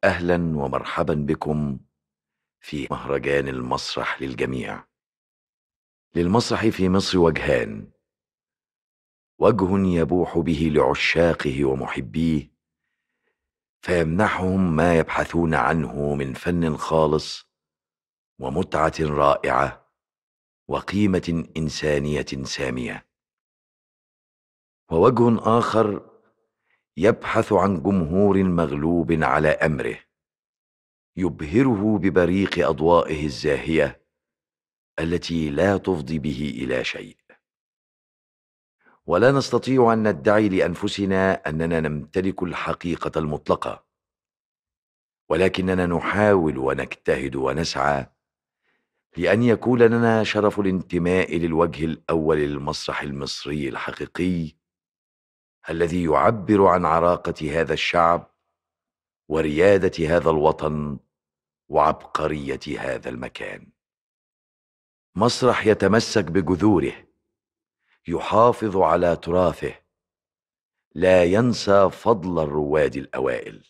اهلا ومرحبا بكم في مهرجان المسرح للجميع للمسرح في مصر وجهان وجه يبوح به لعشاقه ومحبيه فيمنحهم ما يبحثون عنه من فن خالص ومتعه رائعه وقيمه انسانيه ساميه ووجه اخر يبحث عن جمهور مغلوب على امره يبهره ببريق اضوائه الزاهيه التي لا تفضي به الى شيء ولا نستطيع ان ندعي لانفسنا اننا نمتلك الحقيقه المطلقه ولكننا نحاول ونجتهد ونسعى لان يكون لنا شرف الانتماء للوجه الاول للمسرح المصري الحقيقي الذي يعبر عن عراقه هذا الشعب ورياده هذا الوطن وعبقريه هذا المكان مسرح يتمسك بجذوره يحافظ على تراثه لا ينسى فضل الرواد الاوائل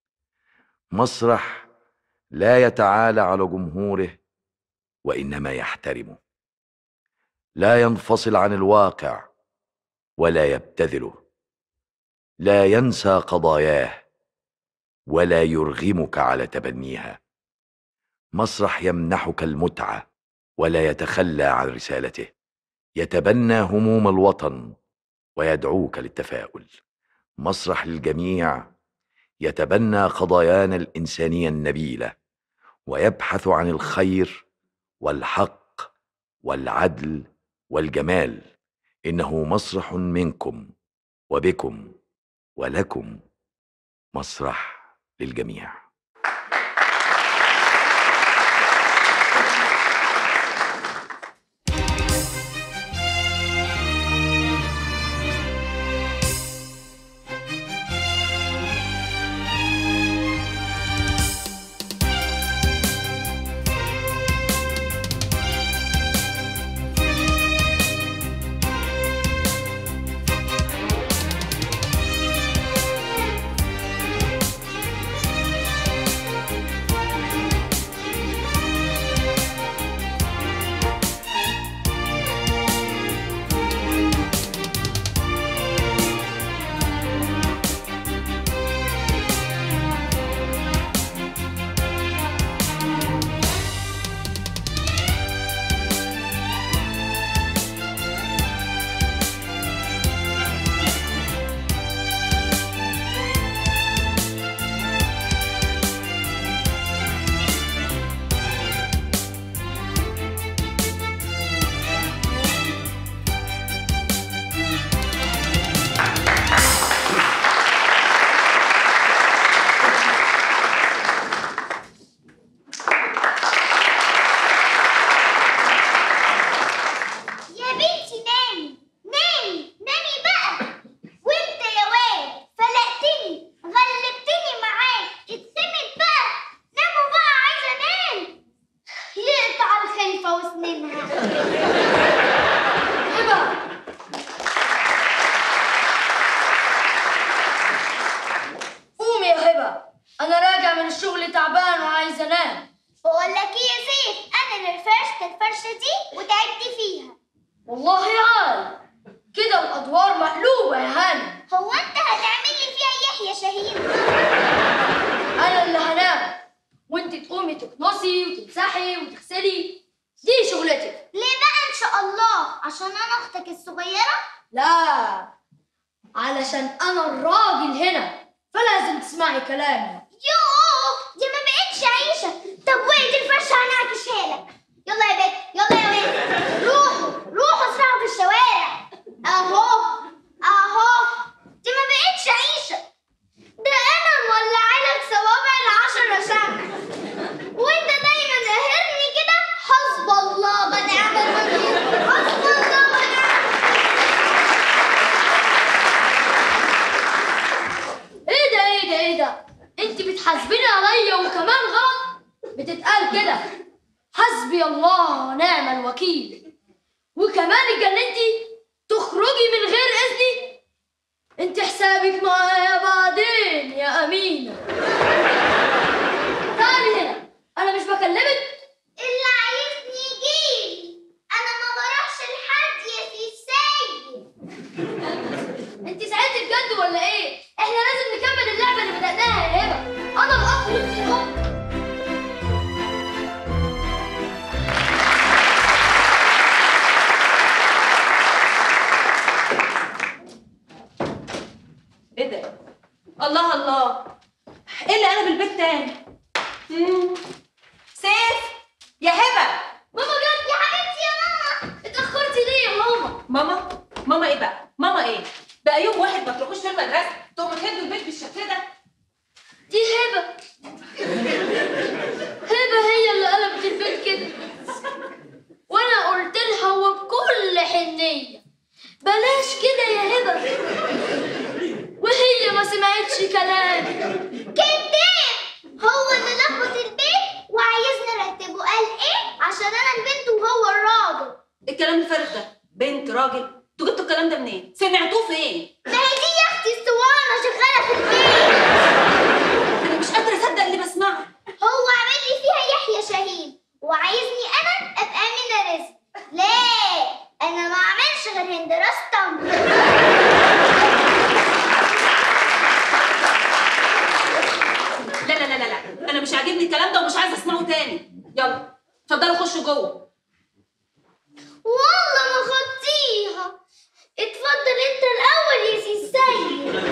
مسرح لا يتعالى على جمهوره وانما يحترمه لا ينفصل عن الواقع ولا يبتذله لا ينسى قضاياه ولا يرغمك على تبنيها مسرح يمنحك المتعه ولا يتخلى عن رسالته يتبنى هموم الوطن ويدعوك للتفاؤل مسرح للجميع يتبنى قضايانا الانسانيه النبيله ويبحث عن الخير والحق والعدل والجمال انه مسرح منكم وبكم ولكم مسرح للجميع يا بنتي نامي نامي نامي بقى وانت يا واد فلقتني غلبتني معاك اتسمت بقى ناموا بقى عايزه انام يقطع الخلفه وسنينها هبه قومي يا هبه انا راجع من الشغل تعبان وعايز انام بقول لك ايه يا سيف انا اللي فرشت الفرشه دي وتعبت فيها والله عال كده الادوار مقلوبه يا هاني هو انت هتعمل لي فيها يحيى شاهين انا اللي هنام وانت تقومي تكنسي وتمسحي وتغسلي دي شغلتك ليه بقى ان شاء الله عشان انا اختك الصغيره لا علشان انا الراجل هنا فلازم تسمعي كلامي يوه دي ما بقتش عيشه طب وقت الفرشه هنعكشها لك يلا يا بنت يلا يا بنت روحوا روحوا اسرعوا في الشوارع اهو اهو دي ما بقتش عيشه ده انا مولعه لك صوابع العشرة شمع وانت دايما قاهرني كده حسب الله ونعم الوكيل حسب الله ونعم ايه ده ايه ده ايه ده انت بتحاسبيني عليا وكمان غلط بتتقال كده حسبي الله ونعم الوكيل وكمان اتجننتي تخرجي من غير اذني انت حسابك معايا بعدين يا امينه الله ايه اللي قلب البيت تاني مم. سيف يا هبه ماما جت يا حبيبتي يا ماما اتأخرتي ليه يا ماما ماما ماما ايه بقى ماما ايه بقى يوم واحد ما تروحوش في المدرسه تقوموا تهدوا البيت بالشكل ده دي هبة هبة هي اللي قلبت البيت كده وانا قلت لها وبكل حنية بلاش كده يا هبة وهي ما سمعتش كلامي كداب هو اللي لخبط البيت وعايزنا نرتبه قال ايه عشان انا البنت وهو الراجل الكلام الفارغ ده بنت راجل انتوا جبتوا الكلام ده منين سمعتوه فين ما هي دي يا اختي اسطوانه شغاله في البيت انا مش قادره اصدق اللي بسمعه هو عامل لي فيها يحيى شاهين وعايزني انا ابقى امينه رزق ليه انا ما اعملش غير هند رستم لا لا لا لا لا انا مش عاجبني الكلام ده ومش عايزه اسمعه تاني يلا اتفضلوا خشوا جوه والله ما خدتيها اتفضل انت الاول يا سي السيد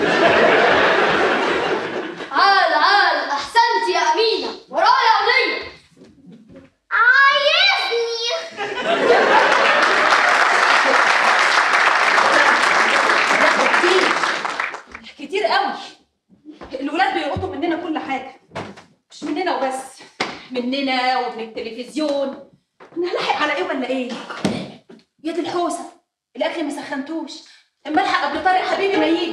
عال عال احسنت يا امينة ورايا وليا عايزني لا كتير كتير قوي الولاد بيلقطوا مننا كل حاجه مش مننا وبس مننا ومن التلفزيون نلحق على ايه ولا ايه يا دي الحوسه الاكل ما سخنتوش اما الحق قبل طارق حبيبي ما يجي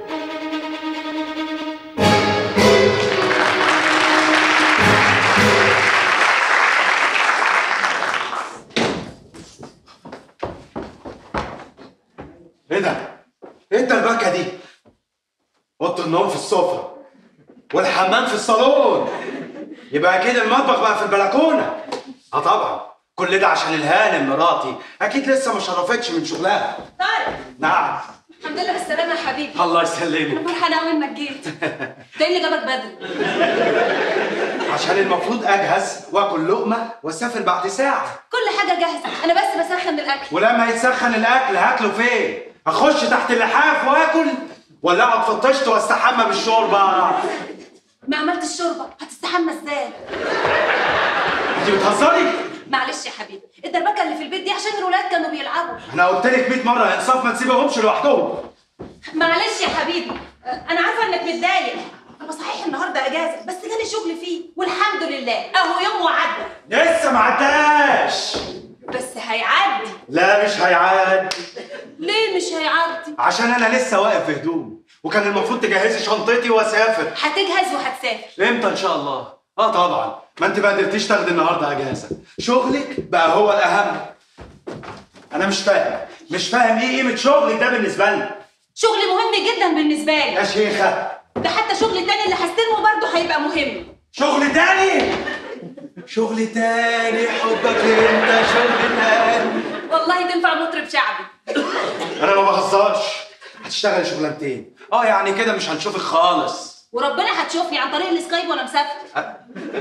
ايه ده؟ ايه الدربكه دي؟ اوضه النوم في السفره والحمام في الصالون يبقى اكيد المطبخ بقى في البلكونه اه طبعا كل ده عشان الهانم مراتي اكيد لسه ما شرفتش من شغلها طارق نعم الحمد لله بالسلامه يا حبيبي الله يسلمك فرحانه قوي انك جيت ده اللي جابك بدري عشان المفروض اجهز واكل لقمه واسافر بعد ساعه كل حاجه جاهزه انا بس بسخن الاكل ولما يتسخن الاكل هاكله فين؟ اخش تحت اللحاف واكل ولا اقعد في الطشت واستحمى بالشوربه؟ ما عملتش شوربه هتستحمى ازاي انت بتهزري؟ معلش يا حبيبي الدربكه اللي في البيت دي عشان الولاد كانوا بيلعبوا انا قلت لك 100 مره يا انصاف ما تسيبهمش لوحدهم معلش يا حبيبي انا عارفه انك متضايق انا صحيح النهارده اجازه بس جالي شغل فيه والحمد لله اهو يوم وعدى لسه ما عداش بس هيعدي لا مش هيعاد ليه مش هيعدي عشان انا لسه واقف في هدوم وكان المفروض تجهزي شنطتي واسافر هتجهز وهتسافر امتى ان شاء الله اه طبعا ما انت ما قدرتيش تاخدي النهارده اجازه شغلك بقى هو الاهم انا مش فاهم مش فاهم ايه قيمه شغلك ده بالنسبه لنا شغل مهم جدا بالنسبه لي يا شيخه ده حتى شغل تاني اللي هستلمه برضه هيبقى مهم شغل تاني شغل تاني حبك انت شغل تاني والله تنفع مطرب شعبي انا ما بهزرش هتشتغل شغلانتين اه يعني كده مش هنشوفك خالص وربنا هتشوفني عن طريق السكايب وانا مسافر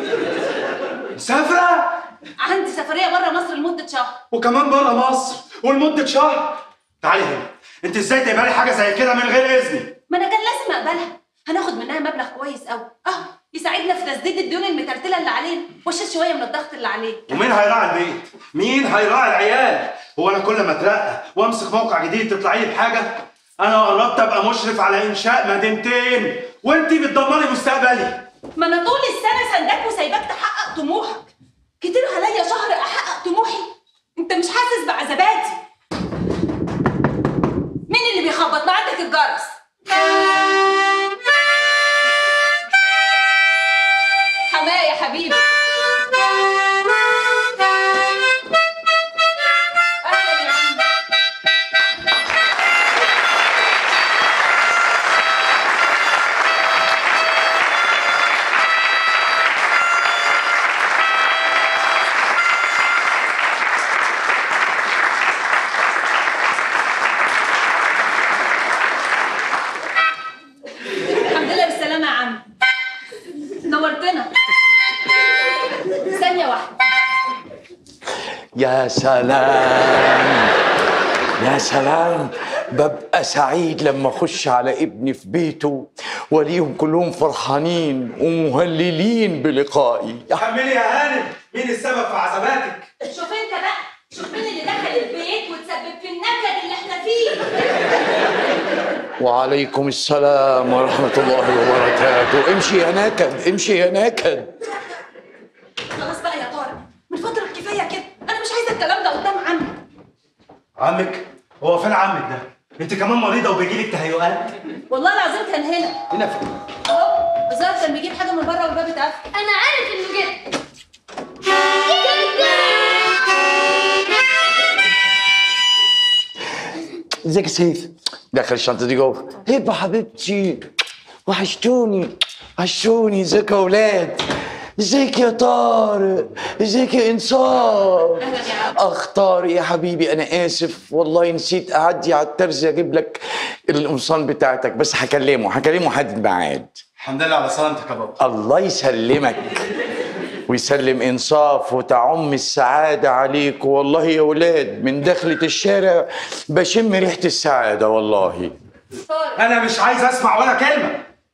مسافره عندي سفريه بره مصر لمده شهر وكمان بره مصر ولمده شهر تعالي هنا انت ازاي تقبلي حاجه زي كده من غير اذني ما انا كان لازم اقبلها هناخد منها مبلغ كويس قوي اه يساعدنا في تسديد الديون المترتله اللي علينا واشيل شويه من الضغط اللي عليه ومين هيراعي البيت مين هيراعي العيال هو انا كل ما اترقى وامسك موقع جديد تطلعي لي بحاجه انا قربت ابقى مشرف على انشاء مدينتين وانت بتدمري مستقبلي ما انا طول السنه سندك وسايباك تحقق طموحك كتير عليا شهر احقق طموحي انت مش حاسس بعذاباتي مين اللي بيخبط ما عندك الجرس حماية يا حبيبي أهلاً يا عم. الحمد لله بالسلامة يا عم نورتنا ثانية واحدة يا سلام يا سلام ببقى سعيد لما اخش على ابني في بيته وليهم كلهم فرحانين ومهللين بلقائي كملي يا هانم مين السبب في عزماتك شوف انت بقى شوف مين اللي دخل البيت وتسبب في النكد اللي احنا فيه وعليكم السلام ورحمة الله وبركاته امشي يا نكد امشي يا نكد خلاص بقى يا طارق من فترة كفاية كده انا مش عايزة الكلام ده قدام عمي عمك هو فين عمك ده انت كمان مريضه وبيجيلك تهيؤات والله العظيم كان هنا هنا فين اهو الظاهر كان بيجيب حاجة من بره والباب اتقفل انا عارف انه جد ازيك يا سيف دخل الشنطة دي جوه هبة حبيبتي وحشتوني وحشتوني ازيك يا اولاد ازيك يا طارق ازيك يا انصاف اخ طارق يا حبيبي انا اسف والله نسيت اعدي على الترزي اجيب لك القمصان بتاعتك بس هكلمه هكلمه حدد ميعاد الحمد لله على سلامتك يا بابا الله يسلمك ويسلم انصاف وتعم السعاده عليك والله يا ولاد من دخلة الشارع بشم ريحه السعاده والله طارق انا مش عايز اسمع ولا كلمه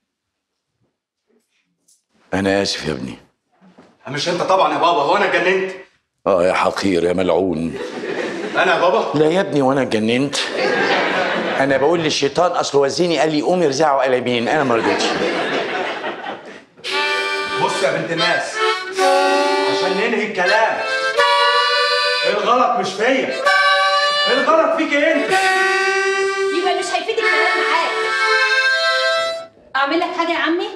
انا اسف يا ابني مش انت طبعا يا بابا هو انا اتجننت اه يا حقير يا ملعون انا يا بابا لا يا ابني وانا اتجننت انا بقول للشيطان اصل وزيني قال لي قوم ارزعه قلمين انا ما رضيتش بص يا بنت الناس عشان ننهي الكلام الغلط مش فيا الغلط فيك انت يبقى مش هيفيد الكلام معاك اعمل لك حاجة يا عمي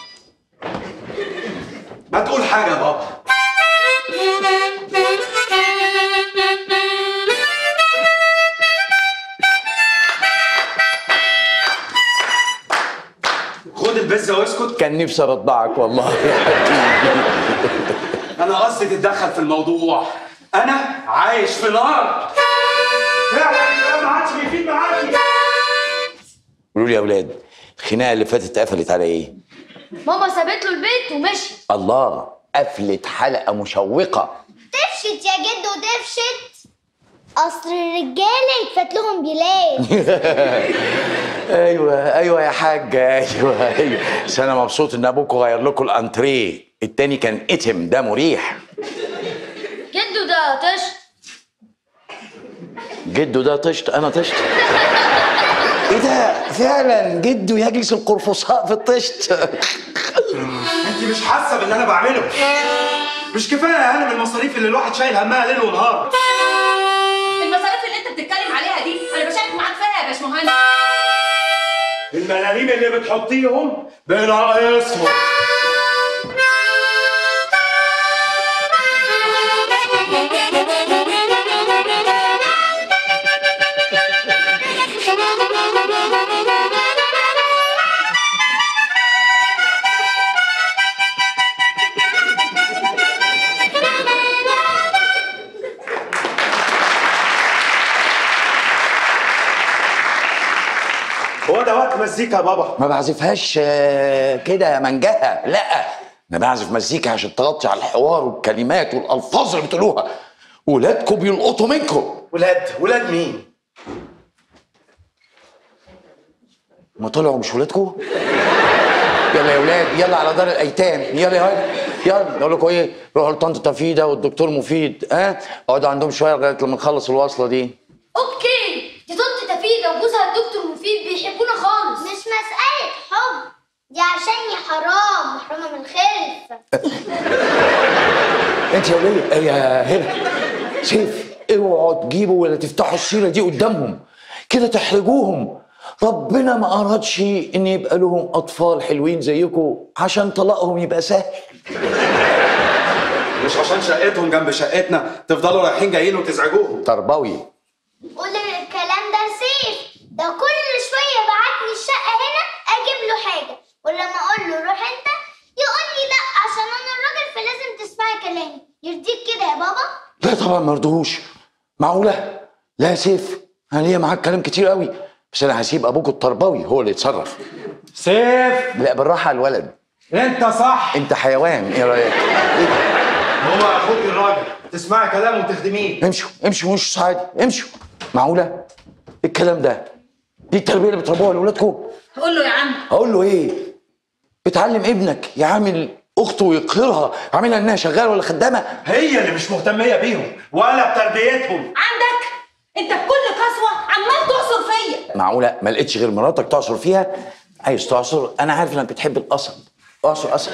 ما تقول حاجه يا بابا خد البزه واسكت كان نفسي ارضعك والله يا حبيبي انا قصدي تتدخل في الموضوع انا عايش في نار فعلا الكلام ما عادش بيفيد معاكي قولوا لي يا اولاد الخناقه اللي فاتت قفلت على ايه ماما سابت له البيت ومشي الله قفلت حلقه مشوقه تفشت يا جدو تفشت اصل الرجاله يتفات لهم بلاد ايوه ايوه يا حاج ايوه ايوه بس انا مبسوط ان ابوكوا غير لكم الانتريه التاني كان اتم ده مريح جده ده طش جده ده طشت انا طشت ايه ده فعلا جده يجلس القرفصاء في الطشت انت مش حاسه باللي انا بعمله مش كفايه يا هانم المصاريف اللي الواحد شايل همها ليل ونهار المصاريف اللي انت بتتكلم عليها دي انا بشارك معاك فيها يا باشمهندس الملاليم اللي بتحطيهم بناقصهم هو ده وقت مزيكا يا بابا ما بعزفهاش آه، كده يا منجهه لا انا بعزف مزيكا عشان تغطي على الحوار والكلمات والالفاظ اللي بتقولوها ولادكم بيلقطوا منكم ولاد ولاد مين ما طلعوا مش ولادكم يلا يا ولاد يلا على دار الايتام يلا يا ولد يلا اقول لكم ايه روحوا لطنط تفيده والدكتور مفيد ها اقعدوا عندهم شويه لغايه لما نخلص الوصله دي اوكي دي طنط تفيدة وجوزها الدكتور مفيد بيحبونا خالص مش مسألة حب دي عشاني حرام محرومة من الخلف انت يا وليه يا هنا سيف اوعوا تجيبوا ولا تفتحوا السيره دي قدامهم كده تحرجوهم ربنا ما ارادش ان يبقى لهم اطفال حلوين زيكم عشان طلاقهم يبقى سهل مش عشان شقتهم جنب شقتنا تفضلوا رايحين جايين وتزعجوهم تربوي قول الكلام ده لسيف ده كل شوية يبعتني الشقة هنا أجيب له حاجة ولما أقول له روح أنت يقول لي لأ عشان أنا الراجل فلازم تسمعي كلامي يرضيك كده يا بابا؟ لا طبعا ما رضوهوش معقوله لا يا سيف انا ليا معاك كلام كتير قوي بس انا هسيب ابوك التربوي هو اللي يتصرف سيف لا بالراحه على الولد انت صح انت حيوان ايه رايك إيه ده؟ هو اخوك الراجل تسمعي كلامه وتخدميه امشوا امشوا مش عادي امشوا معقوله الكلام ده دي التربيه اللي بتربوها لاولادكم قول له يا عم هقول له ايه بتعلم ابنك يعامل اخته ويقهرها عاملها انها شغاله ولا خدامه هي اللي مش مهتميه بيهم ولا بتربيتهم عندك انت بكل قسوه عمال تعصر فيا معقوله ما لقيتش غير مراتك تعصر فيها عايز تعصر انا عارف انك بتحب القصب اعصر قصب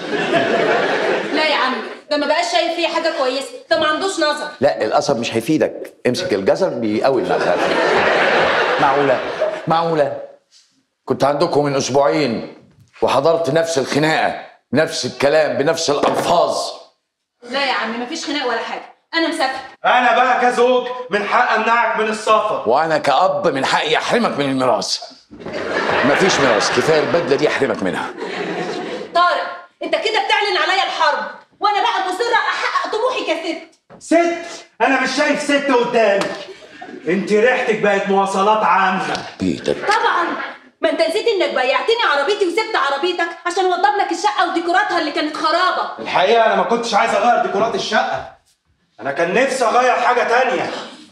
لا يا عم ده ما بقاش شايف فيا حاجه كويسه ده ما عندوش نظر لا القصب مش هيفيدك امسك الجزر بيقوي المعده معقوله معقوله كنت عندكم من اسبوعين وحضرت نفس الخناقه نفس الكلام بنفس الالفاظ لا يا عم مفيش خناق ولا حاجه انا مسافره انا بقى كزوج من حق امنعك من السفر وانا كاب من حقي احرمك من الميراث مفيش ميراث كفايه البدله دي احرمك منها طارق انت كده بتعلن عليا الحرب وانا بقى مصره احقق طموحي كست ست انا مش شايف ست قدامي انت ريحتك بقت مواصلات عامه بيتك طبعا ما انت نسيت انك بيعتني عربيتي وسبت عربيتك عشان اوضب لك الشقه وديكوراتها اللي كانت خرابه الحقيقه انا ما كنتش عايز اغير ديكورات الشقه انا كان نفسي اغير حاجه تانية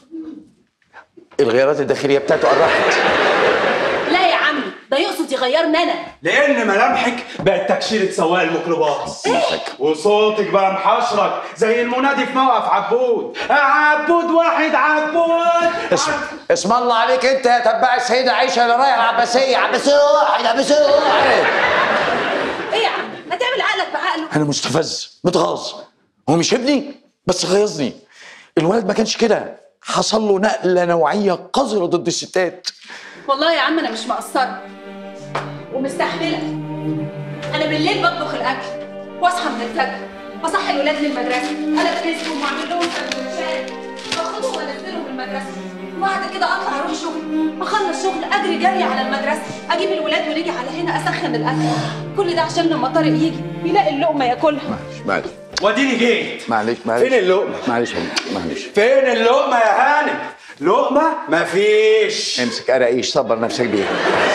الغيارات الداخليه بتاعته قرحت لا يا عمي ده يقصد يغيرني انا لان ملامحك بقت تكشيره سواق الميكروباص وصوتك بقى محشرك زي المنادي في موقف عبود عبود واحد عبود اسم اسم الله عليك انت يا تبع السيده عائشه اللي رايح العباسيه عباسيه واحد عباسيه واحد ايه يا عم هتعمل عقلك بعقله انا مستفز متغاظ هو مش ابني بس غيظني الولد ما كانش كده حصل له نقله نوعيه قذره ضد الستات والله يا عم انا مش مقصره ومستحمله انا بالليل بطبخ الاكل واصحى من الفجر واصحي الولاد للمدرسه انا بكنسهم واعمل لهم سندوتشات واخدهم وانزلهم المدرسه وبعد كده اطلع اروح شغل اخلص شغل اجري جري على المدرسه اجيب الولاد ونيجي على هنا اسخن الاكل كل ده عشان لما طارق يجي يلاقي اللقمه ياكلها معلش واديني جيت معلش معلش فين اللقمه معلش معلش فين اللقمه يا هانم لقمه مفيش امسك قراقيش صبر نفسك بيها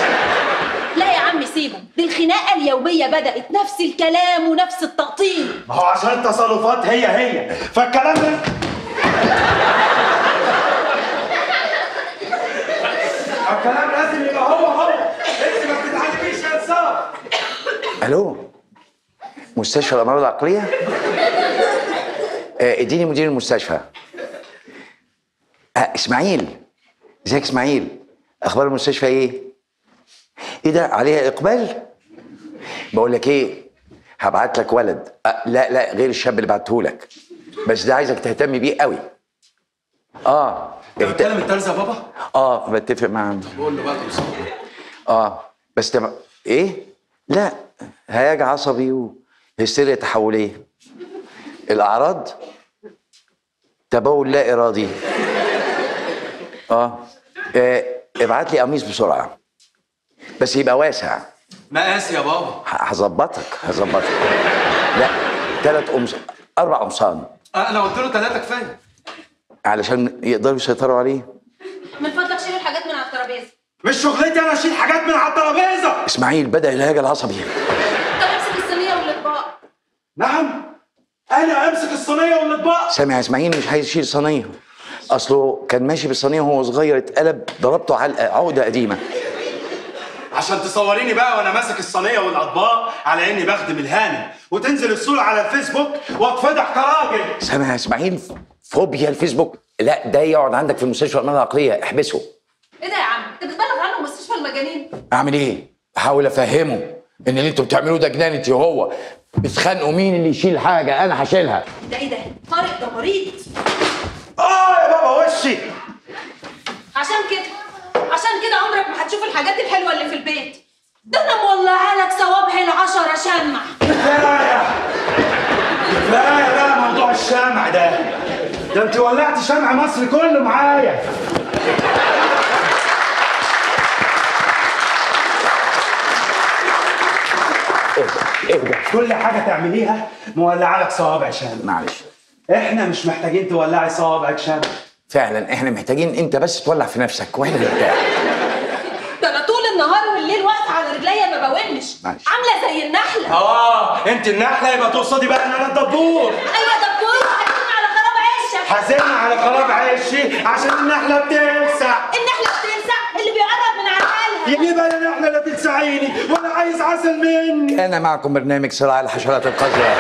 لا يا عم سيبه دي الخناقه اليوميه بدات نفس الكلام ونفس التقطيم ما هو عشان التصرفات هي هي فالكلام ده الكلام لازم يبقى هو هو انت ما بتتعلميش يا انسان الو مستشفى الامراض العقليه آه، اديني مدير المستشفى آه، اسماعيل ازيك اسماعيل اخبار المستشفى ايه ايه ده عليها اقبال بقول لك ايه هبعت لك ولد أه لا لا غير الشاب اللي بعته لك بس ده عايزك تهتم بيه قوي اه اهت... بتكلم الترزه يا بابا اه بتفق مع بقول له بقى توصل اه بس تم... ايه لا هياج عصبي وهستيريا تحوليه الاعراض تبول لا ارادي اه, آه. ابعت لي قميص بسرعه بس يبقى واسع مقاس يا بابا ه- هظبطك هظبطك لا ثلاث قمص اربع قمصان انا قلت له ثلاثه كفايه علشان يقدروا يسيطروا عليه من فضلك شيل الحاجات من على الترابيزه مش شغلتي انا اشيل حاجات من على الترابيزه اسماعيل بدا الهياج العصبي طب امسك الصينيه والاطباق نعم انا امسك الصينيه والاطباق سامع يا اسماعيل مش عايز يشيل صينيه اصله كان ماشي بالصينيه وهو صغير اتقلب ضربته علقه عقده قديمه عشان تصوريني بقى وانا ماسك الصينيه والاطباق على اني بخدم الهانم وتنزل الصوره على الفيسبوك واتفضح كراجل سامع يا اسماعيل فوبيا الفيسبوك لا ده يقعد عندك في المستشفى الامراض العقليه احبسه ايه ده يا عم انت بتبلغ عنه مستشفى المجانين اعمل ايه احاول افهمه ان اللي انتوا بتعملوه ده جنان انت وهو بتخانقوا مين اللي يشيل حاجه انا هشيلها ده ايه ده طارق ده مريض اه يا بابا وشي عشان كده عشان كده عمرك ما هتشوف الحاجات الحلوه اللي في البيت ده انا مولعه لك صوابعي العشرة شمع كفايه كفايه بقى موضوع الشمع ده ده انت ولعت شمع مصر كله معايا اهدى اهدى كل حاجه تعمليها مولعه لك صوابع شمع معلش احنا مش محتاجين تولعي صوابعك شمع فعلا احنا محتاجين انت بس تولع في نفسك واحنا نرتاح ده انا طول النهار والليل واقفه على رجليا ما بونش معلش. عامله زي النحله اه انت النحله يبقى تقصدي بقى ان انا الدبور ايوه دبور هتكون على خراب عشك حزين على خراب عيشي عشان النحله بتلسع النحله بتلسع اللي بيقرب من عقلها يجيبها لنا احنا لا تلسعيني ولا عايز عسل مني أنا معكم برنامج صراع الحشرات القذرة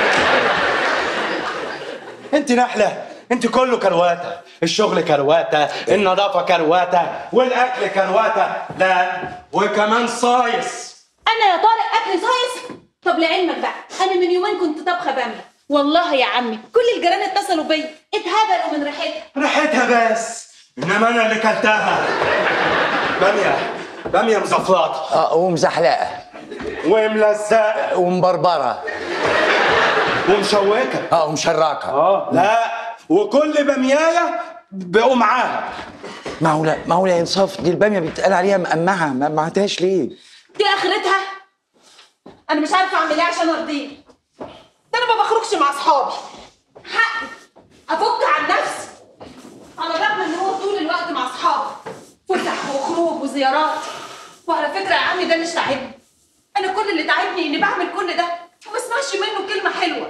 انت نحلة انت كله كرواته الشغل كرواته النظافة كرواته والاكل كرواته لا وكمان صايص انا يا طارق اكل صايص طب لعلمك بقى انا من يومين كنت طبخه باميه والله يا عمي كل الجيران اتصلوا بيا اتهبلوا من ريحتها ريحتها بس انما انا اللي كلتها بامية بامية مزفلطة آه ومزحلقة وملزقة ومبربرة ومشوكة اه ومشراكة اه لا وكل بامياية بقوا معاها معقولة معقولة انصاف دي البامية بيتقال عليها مقمعة ما معتهاش ليه؟ دي اخرتها انا مش عارفه اعمل ايه عشان ارضيه ده انا ما بخرجش مع اصحابي حقي افك عن نفسي على الرغم ان هو طول الوقت مع اصحابه فسح وخروج وزيارات وعلى فكره يا عمي ده مش تعبني انا كل اللي تعبني اني بعمل كل ده وما اسمعش منه كلمه حلوه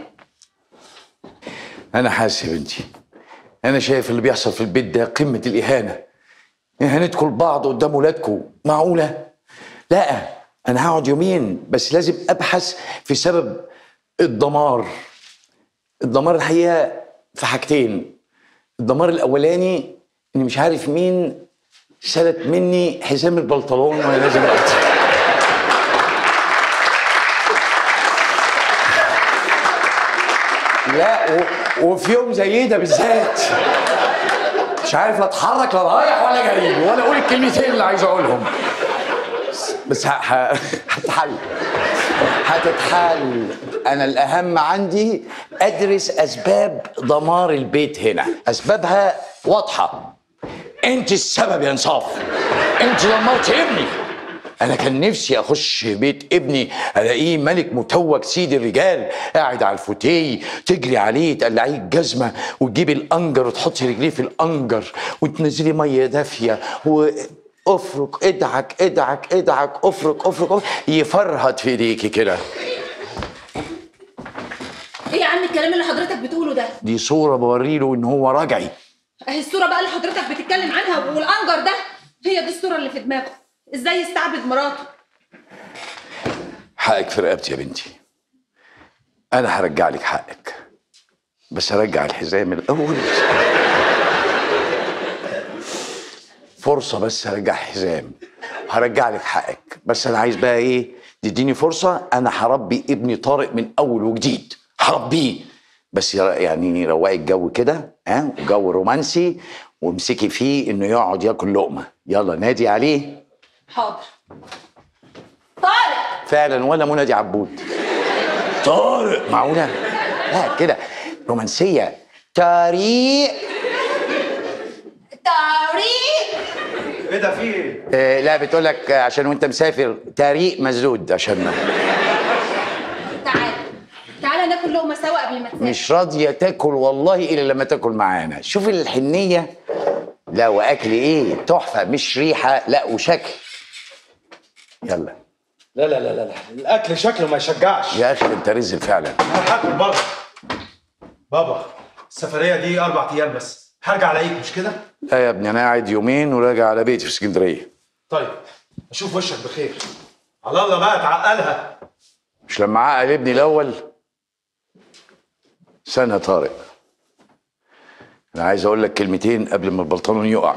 أنا حاسس يا بنتي أنا شايف اللي بيحصل في البيت ده قمة الإهانة إهانتكم لبعض قدام ولادكم معقولة؟ لا أنا هقعد يومين بس لازم أبحث في سبب الدمار الدمار الحقيقة في حاجتين الدمار الأولاني إني مش عارف مين سلت مني حزام البنطلون وأنا لازم أقطع لا و... وفي يوم زي ده بالذات مش عارف لا اتحرك لا رايح ولا جاي ولا اقول الكلمتين اللي عايز اقولهم بس ه... ه... هتحل هتتحل انا الاهم عندي ادرس اسباب دمار البيت هنا اسبابها واضحه انت السبب يا انصاف انت دمرت ابني انا كان نفسي اخش بيت ابني الاقيه ملك متوج سيد الرجال قاعد على الفوتيه تجري عليه تقلعيه الجزمه وتجيبي الانجر وتحطي رجليه في الانجر وتنزلي ميه دافيه و افرك ادعك ادعك ادعك افرك افرك, أفرك يفرهد في ايديكي كده ايه يا عم الكلام اللي حضرتك بتقوله ده دي صوره بوري له ان هو رجعي اهي الصوره بقى اللي حضرتك بتتكلم عنها والانجر ده هي دي الصوره اللي في دماغه ازاي يستعبد مراته حقك في رقبتي يا بنتي انا هرجع لك حقك بس هرجع الحزام الاول فرصة بس هرجع حزام هرجع لك حقك بس انا عايز بقى ايه تديني فرصة انا هربي ابني طارق من اول وجديد هربيه بس يا- يعني روقي الجو كده ها وجو رومانسي وامسكي فيه انه يقعد ياكل لقمة يلا نادي عليه حاضر طارق فعلا ولا منادي عبود طارق معقولة لا كده رومانسية طريق طارق ايه ده في ايه؟ آه لا بتقول لك عشان وانت مسافر طريق مسدود عشان تعال تعال ناكل لقمه سوا قبل ما تسافر مش راضية تاكل والله إلا لما تاكل معانا شوف الحنية لا وأكل إيه تحفة مش ريحة لا وشكل يلا لا لا لا لا لا الاكل شكله ما يشجعش يا أخي أنت رزق فعلا انا هاكل بره بابا السفريه دي اربع ايام بس هرجع الاقيك مش كده؟ لا يا ابني أنا قاعد يومين وراجع على بيتي في اسكندرية طيب اشوف وشك بخير على الله بقى تعقلها مش لما عقل ابني الأول استنى يا طارق أنا عايز أقول لك كلمتين قبل ما البلطرون يقع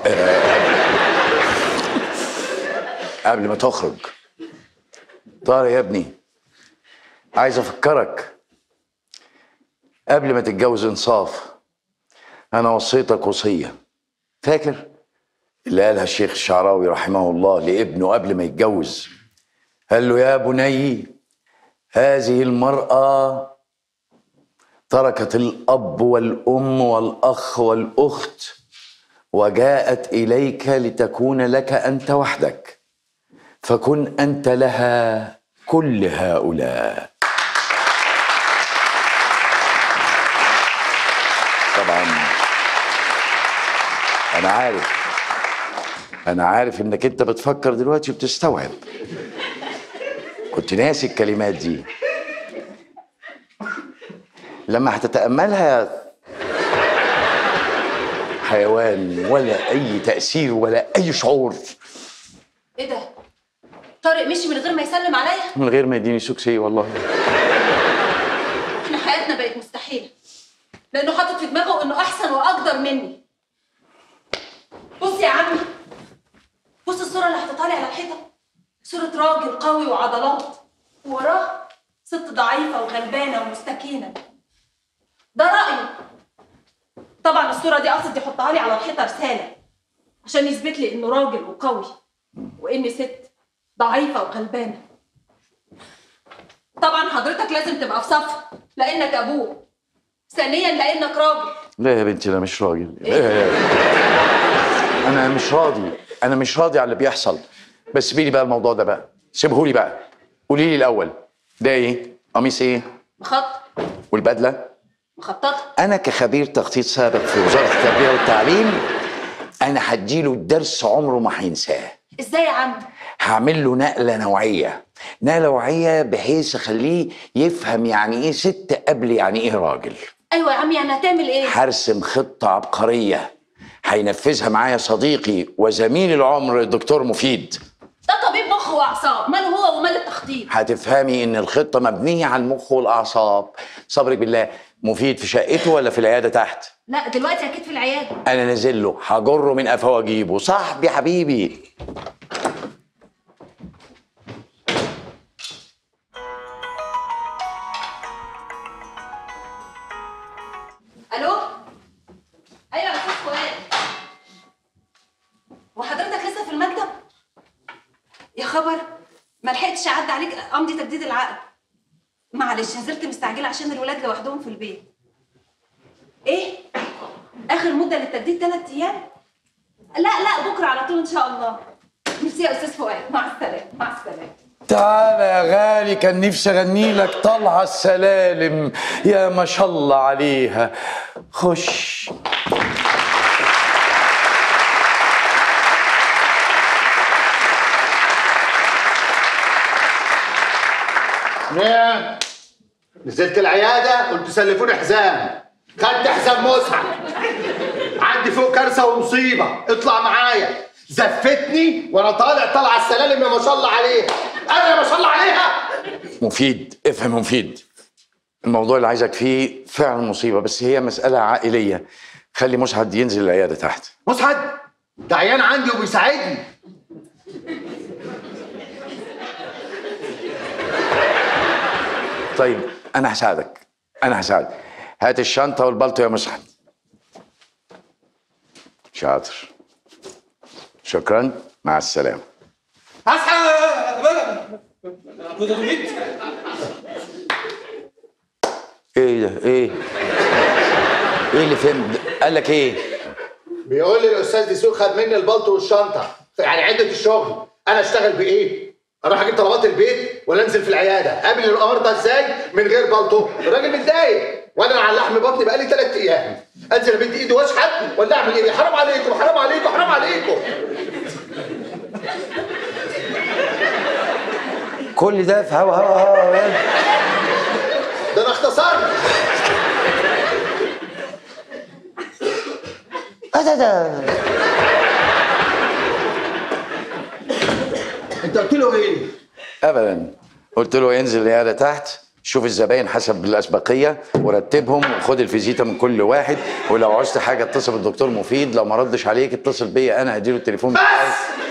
قبل ما تخرج طارق يا ابني عايز أفكرك قبل ما تتجوز إنصاف أنا وصيتك وصية فاكر اللي قالها الشيخ الشعراوي رحمه الله لابنه قبل ما يتجوز قال له يا بني هذه المرأة تركت الأب والأم والأخ والأخت وجاءت إليك لتكون لك أنت وحدك فكن أنت لها كل هؤلاء طبعا أنا عارف أنا عارف إنك أنت بتفكر دلوقتي وبتستوعب كنت ناسي الكلمات دي لما هتتأملها حيوان ولا أي تأثير ولا أي شعور ايه ده يسلم عليا من غير ما يديني سوكسي والله احنا حياتنا بقت مستحيله لانه حاطط في دماغه انه احسن واقدر مني بص يا عمي بص الصوره اللي حطيتها لي على الحيطه صوره راجل قوي وعضلات ووراه ست ضعيفه وغلبانه ومستكينه ده رايه طبعا الصوره دي قصد يحطها لي على الحيطه رساله عشان يثبت لي انه راجل وقوي واني ست ضعيفه وغلبانه طبعا حضرتك لازم تبقى في صف لانك ابوه ثانيا لانك راجل لا يا بنتي انا مش راجل انا مش راضي انا مش راضي على اللي بيحصل بس سيبيلي بقى الموضوع ده بقى سيبهولي بقى قولي لي الاول ده ايه قميص ايه مخط والبدله مخططه انا كخبير تخطيط سابق في وزاره التربيه والتعليم انا هديله درس عمره ما هينساه ازاي يا عم هعمل له نقله نوعيه نقله نوعيه بحيث اخليه يفهم يعني ايه ست قبل يعني ايه راجل ايوه يا عم يعني هتعمل ايه هرسم خطه عبقريه هينفذها معايا صديقي وزميل العمر الدكتور مفيد ده طبيب مخ واعصاب ماله هو ومال التخطيط هتفهمي ان الخطه مبنيه على المخ والاعصاب صبرك بالله مفيد في شقته ولا في العياده تحت لا دلوقتي اكيد في العياده انا نازل له هجره من قفاه واجيبه صاحبي حبيبي الو ايوه يا استاذ فؤاد وحضرتك لسه في المكتب يا خبر ما لحقتش اعدي عليك امضي تجديد العقد معلش نزلت مستعجله عشان الولاد لوحدهم في البيت ايه اخر مده للتجديد ثلاث ايام لا لا بكره على طول ان شاء الله ميرسي يا استاذ فؤاد مع السلامه مع السلامه تعالى يا غالي كان نفسي اغني لك طلعه السلالم يا ما شاء الله عليها خش نعم نزلت العيادة قلت سلفوني حزام خدت حزام مسحب عندي فوق كارثة ومصيبة اطلع معايا زفتني وانا طالع طالعة السلالم يا ما شاء الله عليها انا يا ما شاء الله عليها مفيد افهم مفيد الموضوع اللي عايزك فيه فعلا مصيبه بس هي مساله عائليه خلي مسعد ينزل العياده تحت مسعد ده عيان عندي وبيساعدني طيب انا هساعدك انا هساعدك هات الشنطه والبلطو يا مسعد شاطر شكرا مع السلامه اصحى ايه ده ايه ايه اللي فهم قال لك ايه بيقول لي الاستاذ دسوق خد مني البلطو والشنطة يعني عدة الشغل انا اشتغل بايه؟ اروح اجيب طلبات البيت ولا انزل في العياده؟ قابل الامر ده ازاي من غير بلطو؟ الراجل متضايق وانا على لحم بطني بقالي ثلاث ايام انزل امد ايدي واشحت ولا اعمل ايه؟ حرام عليكم حرام عليكم حرام عليكم كل ده في هوا هوا هوا هوا ده انا اختصرت ده ده انت قلت له ايه؟ ابدا قلت له ينزل العياده تحت شوف الزباين حسب الاسبقيه ورتبهم وخد الفيزيتا من كل واحد ولو عوزت حاجه اتصل بالدكتور مفيد لو ما ردش عليك اتصل بيا انا هديله التليفون بتاعي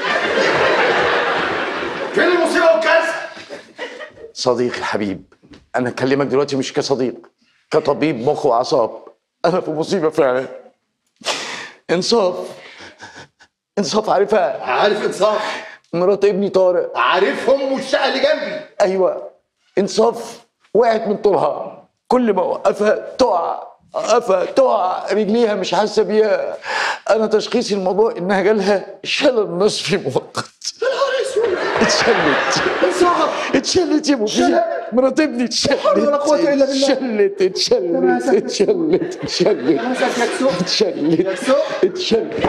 فين المصيبه والكارثه؟ صديقي الحبيب انا اكلمك دلوقتي مش كصديق كطبيب مخ واعصاب انا في مصيبه فعلا انصاف انصاف عارفها عارف انصاف مرات ابني طارق عارفهم والشقه اللي جنبي ايوه انصاف وقعت من طولها كل ما اوقفها تقع اوقفها تقع رجليها مش حاسه بيها انا تشخيصي الموضوع انها جالها شلل نصفي مؤقت يا نهار اسود اتشلت انصاف اتشلت يا مفيد شلل؟ مرات ابني اتشلت حول ولا قوة إلا بالله. اتشلت اتشلت اتشلت اتشلت مسك يكسو اتشلت يكسو اتشلت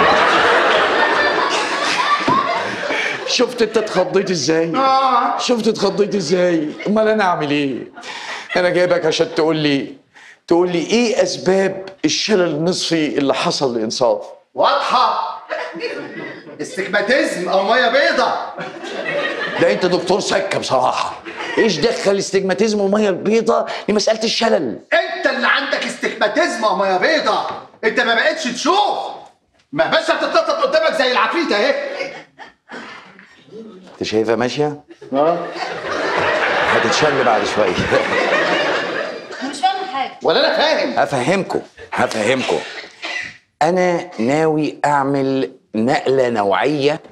شفت انت اتخضيت ازاي؟ اه شفت اتخضيت ازاي؟ امال انا اعمل ايه؟ انا جايبك عشان تقول لي تقول لي ايه اسباب الشلل النصفي اللي حصل لانصاف؟ واضحه استجماتيزم او ميه بيضة ده انت دكتور سكه بصراحه ايش دخل الاستجماتيزم والميه البيضاء لمساله الشلل انت اللي عندك استجماتيزم يا ميه بيضة انت ما بقتش تشوف ما باشا بتتنطط قدامك زي العفريت اهي انت شايفها ماشيه اه هتتشل بعد شويه انا مش فاهمه حاجه ولا انا فاهم هفهمكم هفهمكم انا ناوي اعمل نقله نوعيه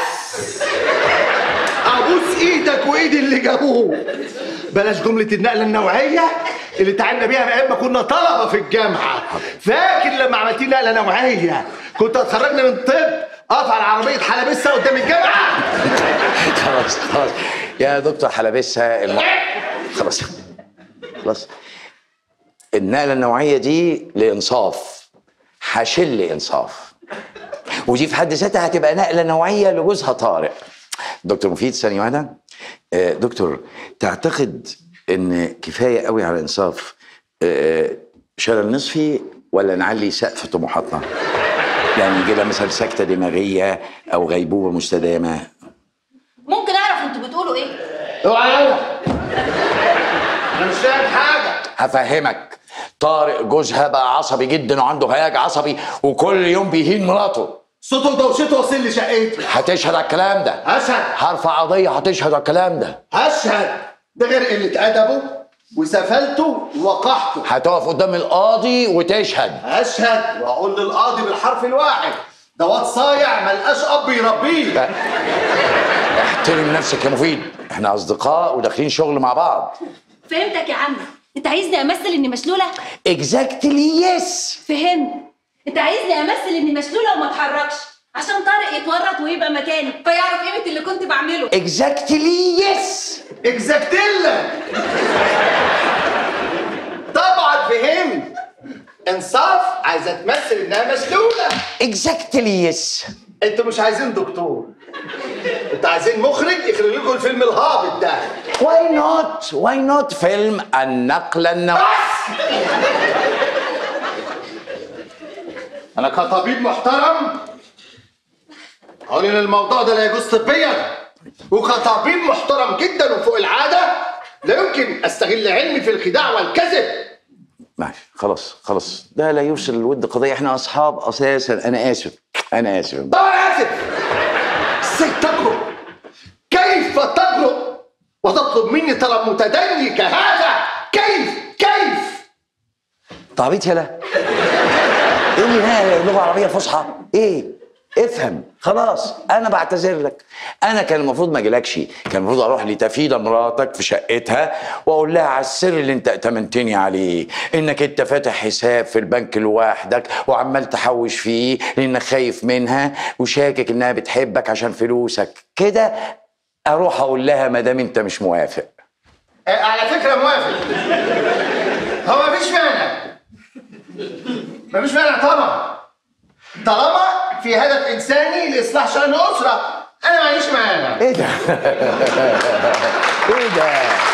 ابوس ايدك وايد اللي جابوه بلاش جملة النقلة النوعية اللي تعبنا بيها ايام ما كنا طلبة في الجامعة فاكر لما عملتي نقلة نوعية كنت هتخرجنا من طب اقف على عربية حلبسة قدام الجامعة خلاص خلاص يا دكتور حلبسة الم... خلاص خلاص النقلة النوعية دي لإنصاف هشل إنصاف ودي في حد ذاتها هتبقى نقلة نوعية لجوزها طارق دكتور مفيد ثانية واحدة آه، دكتور تعتقد إن كفاية قوي على إنصاف آه، شلل نصفي ولا نعلي سقف طموحاتنا؟ يعني يجي لها مثلا سكتة دماغية أو غيبوبة مستدامة ممكن اعرف انتوا بتقولوا ايه اوعى يلا انا مش فاهم حاجة هفهمك طارق جوزها بقى عصبي جدا وعنده هياج عصبي وكل يوم بيهين مراته صوته ودوشته واصل لي شقتي هتشهد على الكلام ده اشهد هرفع قضيه هتشهد على الكلام ده اشهد ده غير قلة ادبه وسفلته ووقحته هتقف قدام القاضي وتشهد اشهد واقول للقاضي بالحرف الواحد ده واد صايع ملقاش اب يربيه احترم نفسك يا مفيد احنا اصدقاء وداخلين شغل مع بعض فهمتك يا عم انت عايزني امثل اني مشلوله اكزاكتلي يس فهمت انت عايزني امثل اني مشلوله وما اتحركش عشان طارق يتورط ويبقى مكاني فيعرف قيمه اللي كنت بعمله اكزاكتلي يس اكزاكتيلا طبعا فهمت انصاف عايزه تمثل انها مسلوله اكزاكتلي يس انتوا مش عايزين دكتور انتوا عايزين مخرج يخرج لكم الفيلم الهابط ده واي نوت واي نوت فيلم النقله النوعيه انا كطبيب محترم اقول ان الموضوع ده لا يجوز طبيا وكطبيب محترم جدا وفوق العاده لا يمكن استغل علمي في الخداع والكذب ماشي خلاص خلاص ده لا يوصل الود قضيه احنا اصحاب اساسا انا اسف انا اسف طبعا اسف ازاي تجرؤ كيف تجرؤ وتطلب مني طلب متدني كهذا كيف كيف تعبيط يلا ايه اللي هنا لغه عربيه فصحى ايه افهم خلاص انا بعتذر لك انا كان المفروض ما اجيلكش كان المفروض اروح لتفيدة مراتك في شقتها واقول لها على السر اللي انت ائتمنتني عليه انك انت فاتح حساب في البنك لوحدك وعمال تحوش فيه لانك خايف منها وشاكك انها بتحبك عشان فلوسك كده اروح اقول لها ما دام انت مش موافق آه، على فكره موافق هو مفيش مانع مفيش مانع طبعا طالما في هدف انساني لاصلاح شان اسره انا ما عنديش مانع ايه ده ايه ده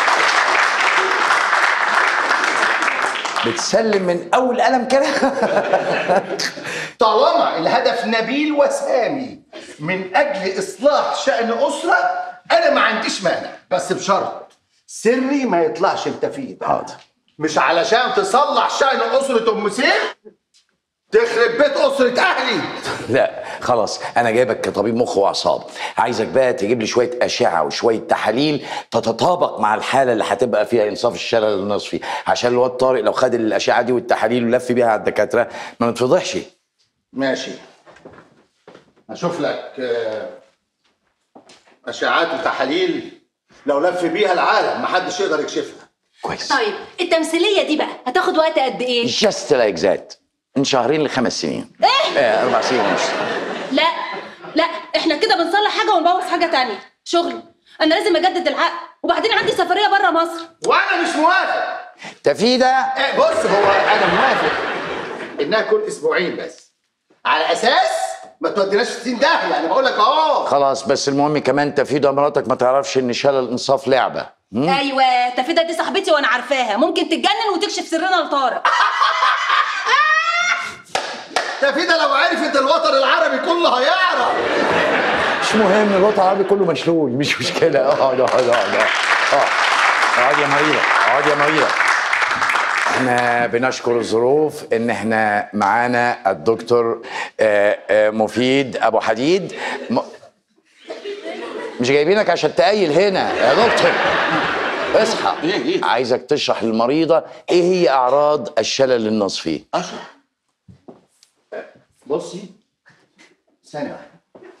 بتسلم من اول قلم كده طالما الهدف نبيل وسامي من اجل اصلاح شان اسره انا ما عنديش مانع بس بشرط سري ما يطلعش لتفيد حاضر مش علشان تصلح شان اسره ام سيف تخرب بيت اسره اهلي لا خلاص انا جايبك كطبيب مخ واعصاب عايزك بقى تجيب لي شويه اشعه وشويه تحاليل تتطابق مع الحاله اللي هتبقى فيها انصاف الشلل النصفي عشان الواد طارق لو خد الاشعه دي والتحاليل ولف بيها على الدكاتره ما نتفضحش ماشي اشوف لك آه، اشعاعات وتحاليل لو لف بيها العالم محدش يقدر يكشفها كويس طيب التمثيليه دي بقى هتاخد وقت قد ايه جاست لايك ذات من شهرين لخمس سنين ايه آه اربع سنين ونص لا لا احنا كده بنصلح حاجه ونبوظ حاجه تانية شغل انا لازم اجدد العقد وبعدين عندي سفريه بره مصر وانا مش موافق تفيده إيه بص هو انا موافق انها كل اسبوعين بس على اساس ما توديناش في 60 داهيه انا بقول لك اهو خلاص بس المهم كمان تفيده مراتك ما تعرفش ان شلل الانصاف لعبه ايوه تفيده دي صاحبتي وانا عارفاها ممكن تتجنن وتكشف سرنا لطارق ده في ده لو عرفت الوطن العربي كله هيعرف مش مهم الوطن العربي كله مشلول مش مشكله اقعد اقعد اقعد اقعد اقعد يا مريضه اقعد يا مريضه احنا بنشكر الظروف ان احنا معانا الدكتور آه، آه، مفيد ابو حديد م... مش جايبينك عشان تقيل هنا يا دكتور اصحى عايزك تشرح للمريضه ايه هي اعراض الشلل النصفي اشرح بصي ثانية واحدة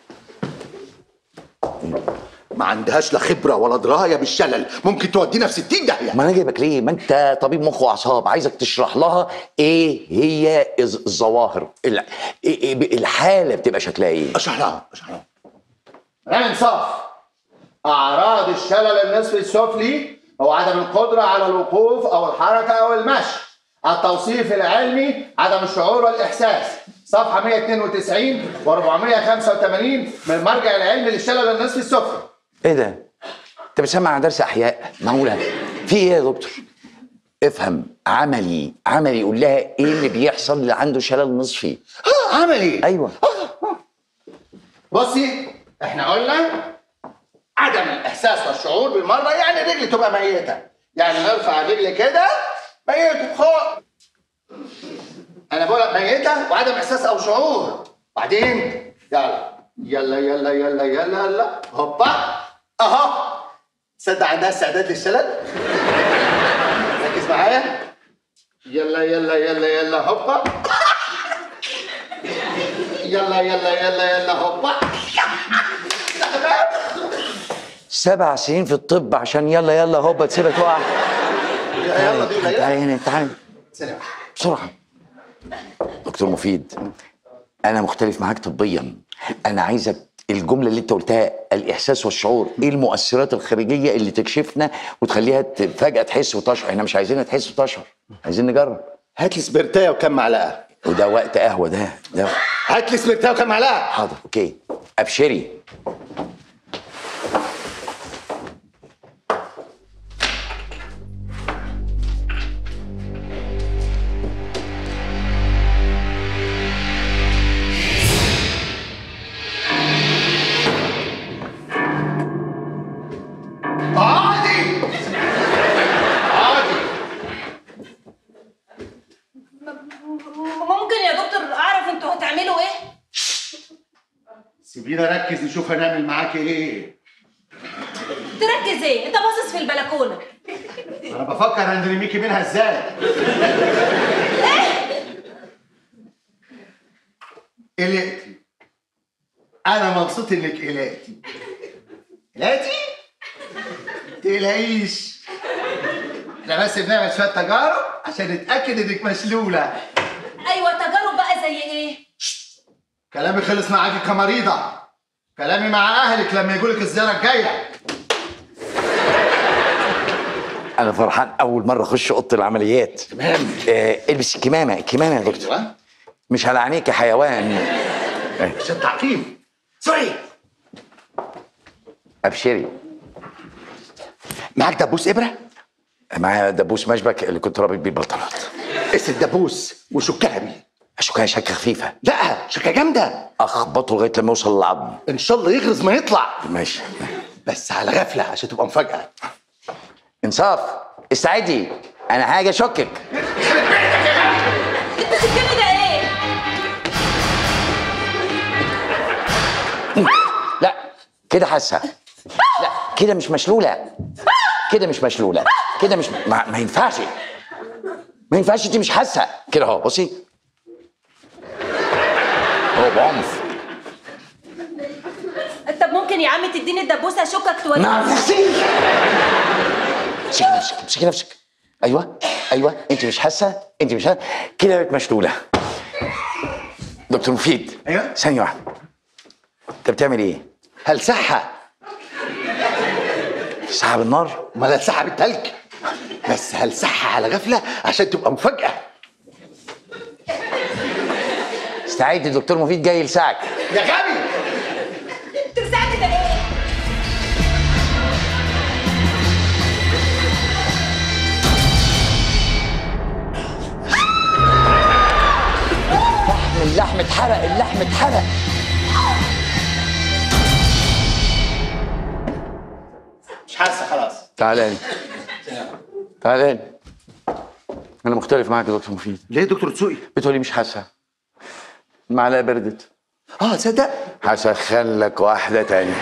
ما عندهاش لا خبرة ولا دراية بالشلل ممكن تودينا في 60 داهية ما انا جايبك ليه ما انت طبيب مخ واعصاب عايزك تشرح لها ايه هي الز- الظواهر ال- إيه- إيه- الحاله بتبقى شكلها ايه اشرح لها اشرح لها رامي انصاف اعراض الشلل النصفي السفلي هو عدم القدره على الوقوف او الحركه او المشي التوصيف العلمي عدم الشعور والاحساس صفحه 192 و485 من المرجع العلمي للشلل النصفي السفلي ايه ده انت بتسمع درس احياء معقوله في ايه يا دكتور افهم عملي عملي قول لها ايه اللي بيحصل اللي عنده شلل نصفي ها عمل ايه ايوه بصي احنا قلنا عدم الاحساس والشعور بالمره يعني رجلي تبقى ميته يعني نرفع الرجل كده ميته فوق انا بقول لك ميته وعدم احساس او شعور بعدين يلا يلا يلا يلا يلا يلا هوبا اهو تصدق عندها استعداد للشلل ركز معايا يلا يلا يلا يلا هوبا يلا يلا يلا يلا هوبا سبع سنين في الطب عشان يلا يلا هوبا تسيبها تقع يلا دي قليلة. تعالى هنا تعالى سلام بسرعه دكتور مفيد انا مختلف معاك طبيا انا عايزك الجمله اللي انت قلتها الاحساس والشعور ايه المؤثرات الخارجيه اللي تكشفنا وتخليها ت- فجاه تحس وتشعر احنا مش عايزينها تحس وتشعر عايزين نجرب هات لي سبرتايه وكم معلقه وده وقت قهوه ده ده هات لي سبرتايه وكم معلقه حاضر اوكي ابشري عادي عادي ممكن يا دكتور اعرف انتوا هتعملوا ايه؟ سيبينا ركز نشوف هنعمل معاك ايه تركز ايه؟ انت باصص في البلكونه انا بفكر هنرميكي منها ازاي قلقتي انا مبسوط انك قلقتي قلقتي تقلقيش احنا بس بنعمل شويه تجارب عشان نتاكد انك مشلوله ايوه تجارب بقى زي ايه؟ كلامي خلص معاكي كمريضه كلامي مع اهلك لما يجولك الزياره الجايه انا فرحان اول مره اخش اوضه العمليات تمام آه البس الكمامه الكمامه يا دكتور ايوه مش على عينيك يا حيوان عشان تعقيم سوري ابشري معاك دبوس ابره معايا دبوس مشبك اللي كنت رابط بيه البلطرات قيس الدبوس وشكها بيه اشوكها شكه خفيفه لا شكه جامده اخبطه لغايه لما يوصل للعظم ان شاء الله يغرز ما يطلع ماشي بس على غفله عشان تبقى مفاجاه انصاف استعدي انا هاجي اشكك انت سكتني ده ايه؟ لا كده حاسه لا كده مش مشلوله كده مش مشلوله كده مش ما, ما ينفعش ما ينفعش انت مش حاسه كده اهو بصي هو بعنف طب ممكن يا عم تديني الدبوسه اشكك توريني ما نفسي امسكي نفسك امسكي نفسك ايوه ايوه انت مش حاسه انت مش حاسه كده بقت مشلوله دكتور مفيد أيوة. ثانيه واحده انت بتعمل ايه؟ هلسعها سحب النار امال هلسعها بالتلج بس هلسعها على غفله عشان تبقى مفاجاه استعد الدكتور مفيد جاي يلسعك يا غبي ترزعني ده ايه؟ اللحم اتحرق اللحم اتحرق تعالى لي تعالى لي انا مختلف معاك يا دكتور مفيد ليه يا دكتور دسوقي؟ بتقولي مش حاسه المعلقه بردت اه تصدق هسخن لك واحده تانية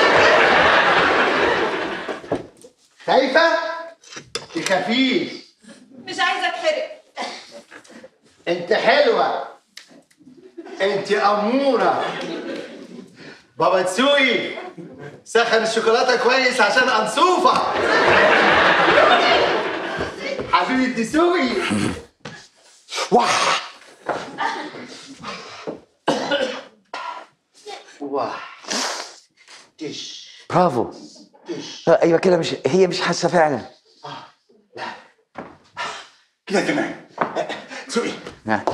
خايفه؟ تخافيش مش عايزه اتحرق انت حلوه انت اموره بابا تسوقي سخن الشوكولاته كويس عشان انصوفه حبيبي الدسوقي واه واه تش برافو تش آه، ايوه كده مش هي مش حاسه فعلا كده تمام تسوقي ها.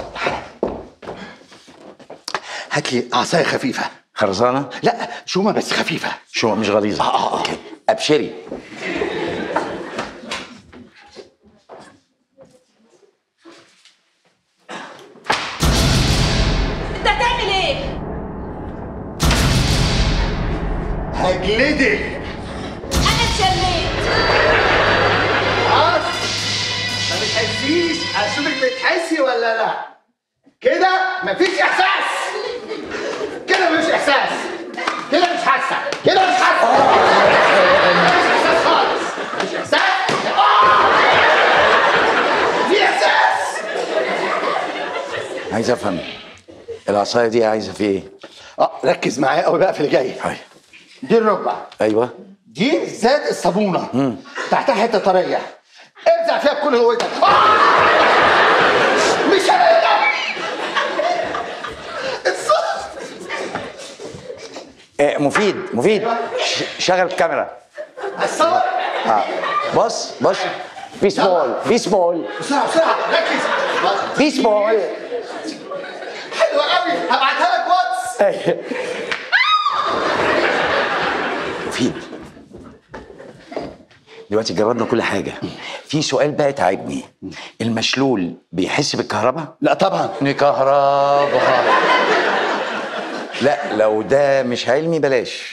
هات لي عصايه خفيفه خرزانه لا شومه بس خفيفه شو مش غليظه آه، آه، آه. أوكي. ابشري انت هتعمل ايه؟ هجلدك انا اتشليت خلاص ما بتحسيش اشوفك بتحسي ولا لا كده مفيش احساس كده مفيش احساس كده مش حاسه كده مش حاسه مفيش احساس خالص مفيش احساس آه! في احساس عايز افهم العصايه دي عايزه في ايه؟ اه ركز معايا قوي بقى في اللي جاي هاي. دي الركبه ايوه دي زاد الصابونه تحتها حته طريه ابزع فيها بكل قوتك آه! مش هنقدر الصوت آه مفيد مفيد ش- شغل الكاميرا الصوت آه. بص بص في سمول في سمول بسرعه بسرعه ركز في سمول حلوه قوي هبعتها لك واتس مفيد دلوقتي جربنا كل حاجه في سؤال بقى تعبني المشلول بيحس بالكهرباء لا طبعا كهرباء لا لو ده مش علمي بلاش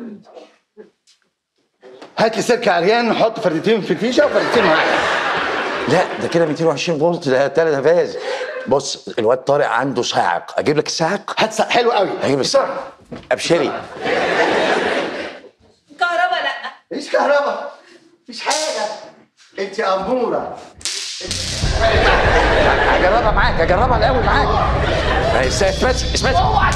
هات لي سلك عريان نحط فردتين في الفيشه وفردتين معايا لا ده كده 220 فولت ده تلات نفاذ بص الواد طارق عنده صاعق اجيب لك الصاعق هات سق حلو قوي هجيب الصاعق ابشري كهرباء لا مفيش كهرباء مفيش حاجه انت اموره هجربها معاك هجربها الاول معاك هي اسمها اسمها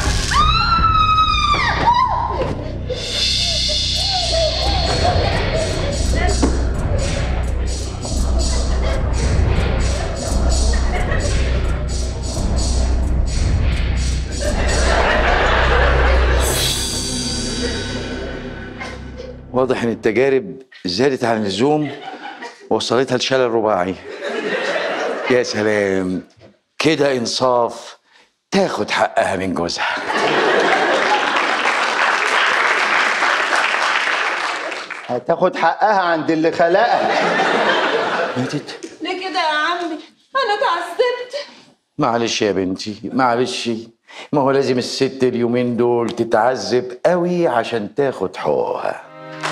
واضح ان التجارب زادت عن اللزوم وصلتها لشلل رباعي يا سلام كده انصاف تاخد حقها من جوزها هتاخد حقها عند اللي خلقها ماتت ليه كده يا عمي انا اتعذبت معلش يا بنتي معلش ما هو لازم الست اليومين دول تتعذب قوي عشان تاخد حقوقها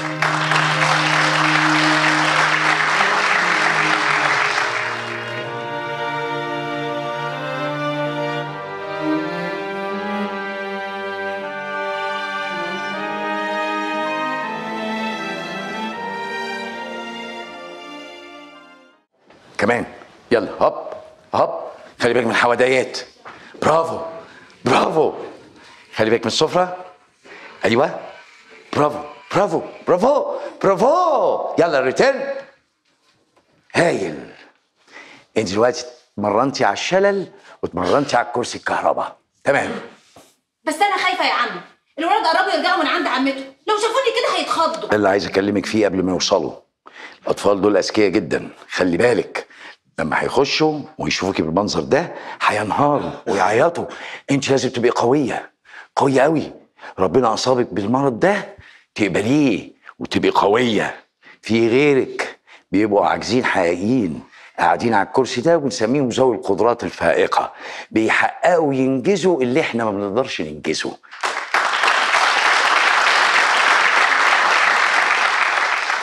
كمان يلا هوب هوب خلي بالك من الحواديات برافو برافو خلي بالك من السفرة ايوه برافو برافو برافو برافو يلا ريتيرن هايل انت دلوقتي اتمرنتي على الشلل واتمرنتي على الكرسي الكهرباء تمام بس انا خايفه يا عمي الولاد قربوا يرجعوا من عند عمته لو شافوني كده هيتخضوا ده اللي عايز اكلمك فيه قبل ما يوصلوا الاطفال دول اذكياء جدا خلي بالك لما هيخشوا ويشوفوكي بالمنظر ده هينهاروا ويعيطوا انت لازم تبقي قويه قويه قوي ربنا اصابك بالمرض ده تقبليه وتبقي قويه في غيرك بيبقوا عاجزين حقيقيين قاعدين على الكرسي ده وبنسميهم ذوي القدرات الفائقه بيحققوا وينجزوا اللي احنا ما بنقدرش ننجزه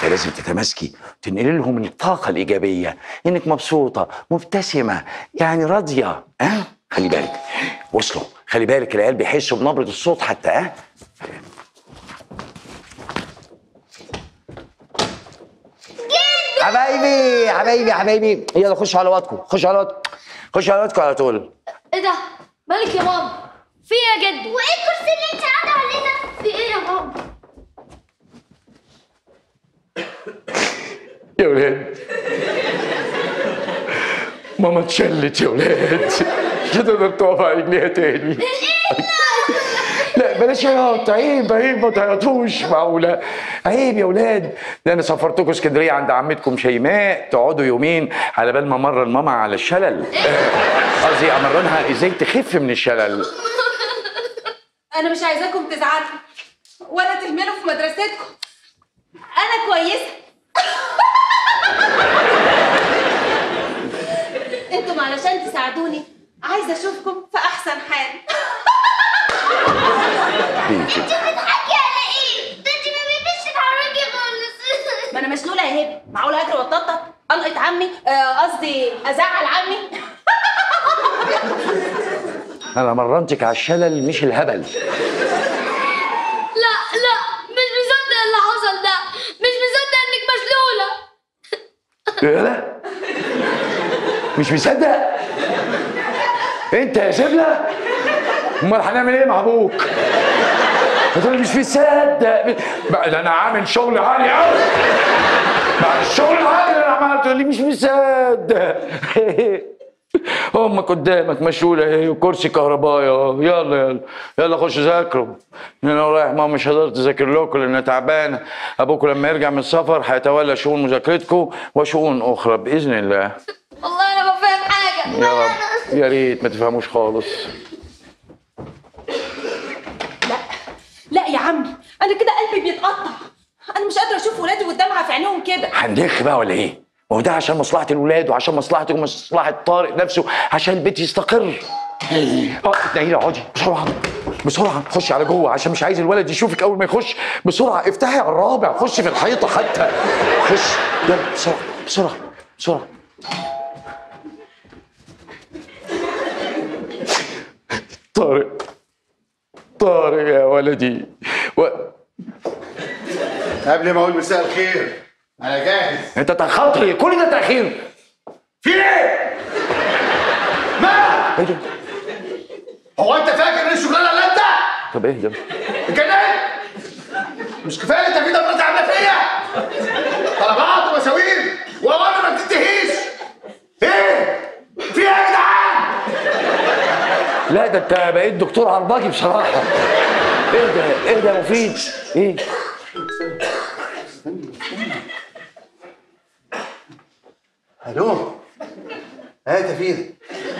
فلازم تتماسكي تنقلي لهم الطاقه الايجابيه انك مبسوطه مبتسمه يعني راضيه ها خلي بالك وصلوا خلي بالك العيال بيحسوا بنبره الصوت حتى ها حبايبي حبايبي حبايبي يلا خشوا على وقتكم خشوا على وقتكم خشوا على وقتكم على طول ايه ده مالك يا ماما في ايه يا جد وايه الكرسي اللي انت قاعده عليه ده؟ في ايه يا ماما يا ولاد ماما اتشلت يا ولاد مش هتقدر تقف على رجليها تاني لا بلاش عياط عيب عيب ما تعيطوش معقولة عيب يا ولاد ده انا سافرتكم اسكندريه عند عمتكم شيماء تقعدوا يومين على بال ما مرن ماما على الشلل آه، قصدي امرنها ازاي تخف من الشلل انا مش عايزاكم تزعلوا ولا تهملوا في مدرستكم انا كويسه انتم علشان تساعدوني عايزه اشوفكم في احسن حال ليه انت كده؟ بتضحكي على ايه؟ ده انت ما بقيتيش تتحركي خالص ما انا مشلوله يا هبه معقوله اجري واتنطط القط عمي آه، قصدي ازعل عمي انا مرنتك على الشلل مش الهبل لا لا مش مصدق اللي حصل ده مش مصدق انك مشلوله إيه لا مش مصدق انت يا سبلة امال هنعمل ايه مع ابوك قلت له مش مصدق بقى ده انا عامل شغل عالي قوي بعد الشغل العالي اللي انا عملته لي مش مصدق امك قدامك مشغوله اهي وكرسي كهربائي اهو يلا يلا يلا خش ذاكروا انا رايح ماما مش هقدر تذاكر لكم لان تعبانه ابوكم لما يرجع من السفر هيتولى شؤون مذاكرتكم وشؤون اخرى باذن الله والله انا ما فاهم حاجه يا رب يا ريت ما تفهموش خالص لا لا يا عمي انا كده قلبي بيتقطع انا مش قادره اشوف ولادي قدامها في عينيهم كده هندخ بقى ولا ايه؟ ما هو ده عشان مصلحة الولاد وعشان مصلحتك ومصلحة طارق نفسه عشان البيت يستقر. اه اتنيلي اقعدي بسرعة بسرعة خشي على جوه عشان مش عايز الولد يشوفك أول ما يخش بسرعة افتحي على الرابع خشي في الحيطة حتى خش يلا بسرعة بسرعة بسرعة طارق طارق يا ولدي و... قبل ما اقول مساء الخير انا جاهز انت تأخرت ليه؟ كل ده تأخير في ايه؟ ما ايه ده؟ هو انت فاكر ان الشغلانه اللي انت طب ايه ده؟ اتجننت مش كفايه انت في دمرات عامله فيا طلبات ومشاوير واوامر ما بتنتهيش ايه؟ في ايه يا جدعان؟ لا ده انت بقيت دكتور عرباجي بصراحه ايه ده ايه ده يا مفيد ايه الو ايه تفيد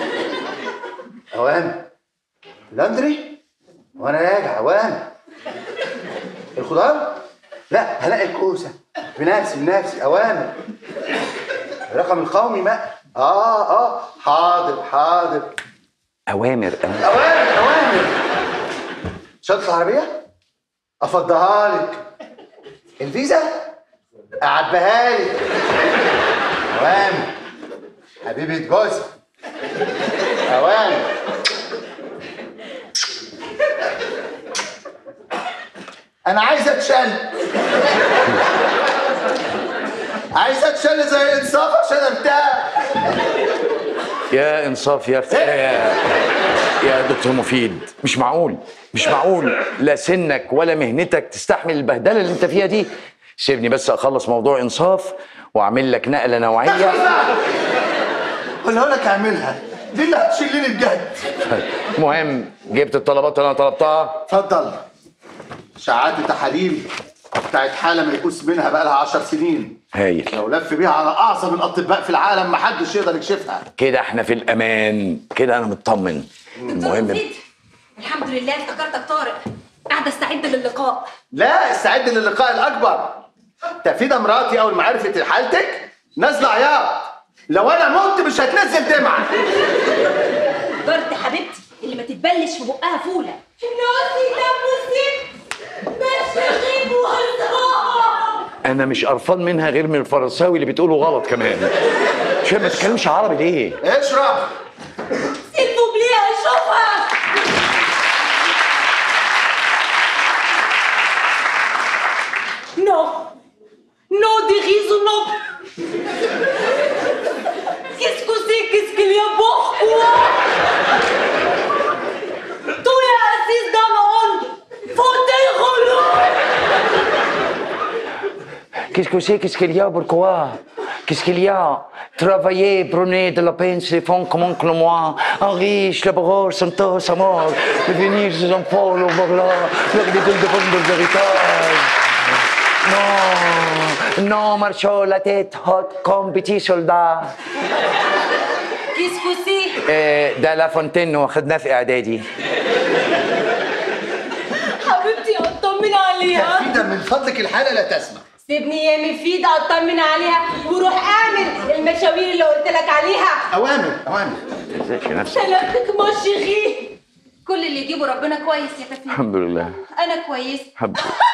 اوام لاندري وانا راجع اوام الخضار لا هلاقي الكوسه بنفسي بنفسي اوامر الرقم القومي ما اه اه حاضر حاضر اوامر أوامر. اوامر اوامر شنطه العربيه افضها لك الفيزا اعبيها لك اوامر حبيبه جوزي اوامر انا عايز اتشل عايز اتشل زي الانصاف عشان ارتاح يا انصاف يا يا يا دكتور مفيد مش معقول مش معقول لا سنك ولا مهنتك تستحمل البهدله اللي انت فيها دي سيبني بس اخلص موضوع انصاف واعمل لك نقله نوعيه ولا اقول لك اعملها دي اللي هتشيلني بجد المهم جبت الطلبات اللي انا طلبتها اتفضل شعات وتحاليل بتاعت حاله ميؤوس منها بقى لها 10 سنين هايل لو لف بيها على اعظم الاطباء في العالم محدش يقدر يكشفها كده احنا في الامان كده انا مطمن دكتور المهم مفيد الحمد لله افتكرتك طارق قاعده استعد للقاء لا استعد للقاء الاكبر تفيدة مراتي اول ما عرفت حالتك نازله عياط لو انا مت مش هتنزل دمعه جارتي حبيبتي اللي ما تتبلش في بقها فوله ناسي دم الست مش غيب وهزار انا مش قرفان منها غير من الفرنساوي اللي بتقوله غلط كمان مش فاهم ما تتكلمش عربي ليه اشرب سيل بوبلي اشوفها نو نو دي raisonnable Qu'est-ce que c'est Qu'est-ce qu'il y a Pourquoi Tous les racistes dans le monde Fauteuil roulant Qu'est-ce que c'est Qu'est-ce qu'il y a Pourquoi Qu'est-ce qu'il y a Travailler, prenez de la peine, c'est font comme oncle moi. Un riche, laboureur, sont tous à mort. Devenir ces enfants, le voilà, leur gueule de bonne héritage. Non, non, marchons la tête haute comme petit soldat. Qu'est-ce que c'est إيه، ده لا فونتين واخدناه في اعدادي حبيبتي اطمن عليها تفيدة من فضلك الحالة لا تسمع سيبني يا مفيد اطمن عليها وروح اعمل المشاوير اللي قلت لك عليها أوامر أوامر تزعلش نفسك سلامتك ما شيخي كل اللي يجيبه ربنا كويس يا تفيد الحمد لله انا كويس حب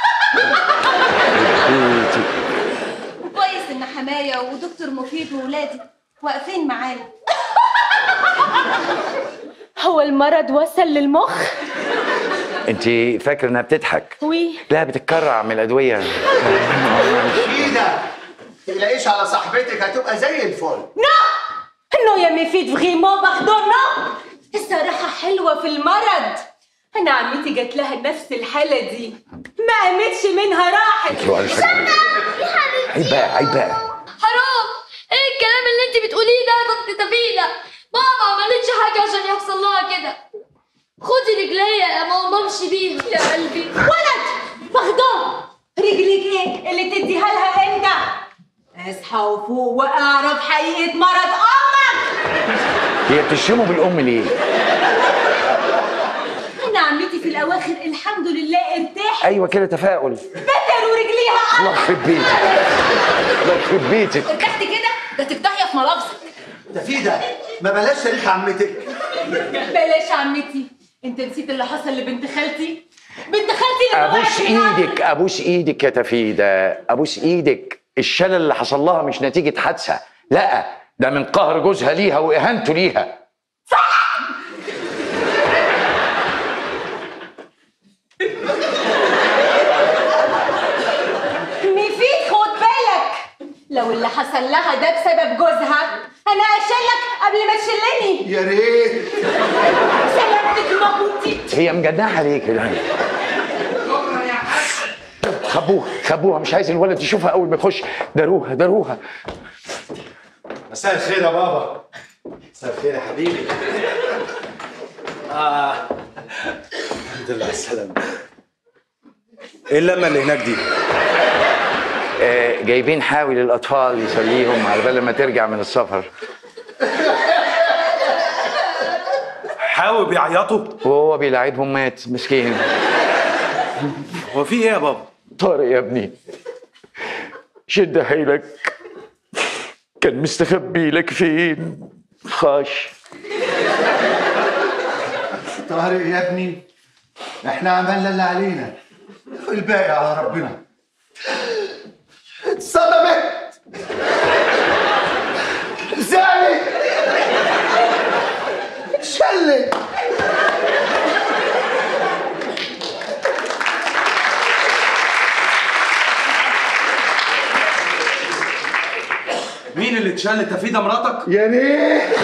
كويس ان حمايه ودكتور مفيد وولادي واقفين معانا هو المرض وصل للمخ انت فاكر انها بتضحك وي لا بتتكرع من الادويه تفيدة تقلقيش على صاحبتك هتبقى زي الفل نو نو يا مفيد فريمون باردون نو الصراحة حلوة في المرض أنا عمتي جات لها نفس الحالة دي ما قامتش منها راحت عيب بقى عيب بقى حرام ايه الكلام اللي انت بتقوليه ده يا طنط تفيلة ماما ما عملتش حاجة عشان يحصل لها كده خدي رجليا يا ماما امشي بيها يا قلبي ولد باردون رجلك ايه اللي تديها لها انت اصحى وفوق واعرف حقيقة مرض أمك هي بتشتمه بالام ليه؟ أنا عمتي في الأواخر الحمد لله ارتاحت ايوه كده تفاؤل بتر ورجليها الله يخرب بيتك الله يخرب بيتك ارتحت كده ده تفتحي في ملابسك تفيدة ما بلاش تاريخ عمتك بلاش عمتي انت نسيت اللي حصل لبنت خالتي بنت خالتي لما ابوس وقعت من العجل. ايدك ابوس ايدك يا تفيده ابوس ايدك الشلل اللي حصل لها مش نتيجه حادثه لا ده من قهر جوزها ليها واهانته ليها مفيد خد بالك لو اللي حصل لها ده بسبب جوزها انا اشيلك قبل ما تشلني يا ريت سلامتك ما كنتي هي مجنحه ليه كده خبوها خبوها مش عايز الولد يشوفها اول ما يخش داروها داروها مساء الخير يا بابا مساء الخير يا حبيبي آه. الحمد لله على السلامة ايه اللمة اللي هناك دي؟ آه، جايبين حاوي للاطفال يسليهم على بال ما ترجع من السفر حاوي بيعيطوا وهو بيلاعبهم مات مسكين هو في ايه يا بابا؟ طارق يا ابني شد حيلك كان مستخبي لك فين خاش طارق يا ابني احنا عملنا اللي علينا والباقي على ربنا اتصدمت زعلت شلت مين اللي اتشل تفيدة مراتك؟ يا ريت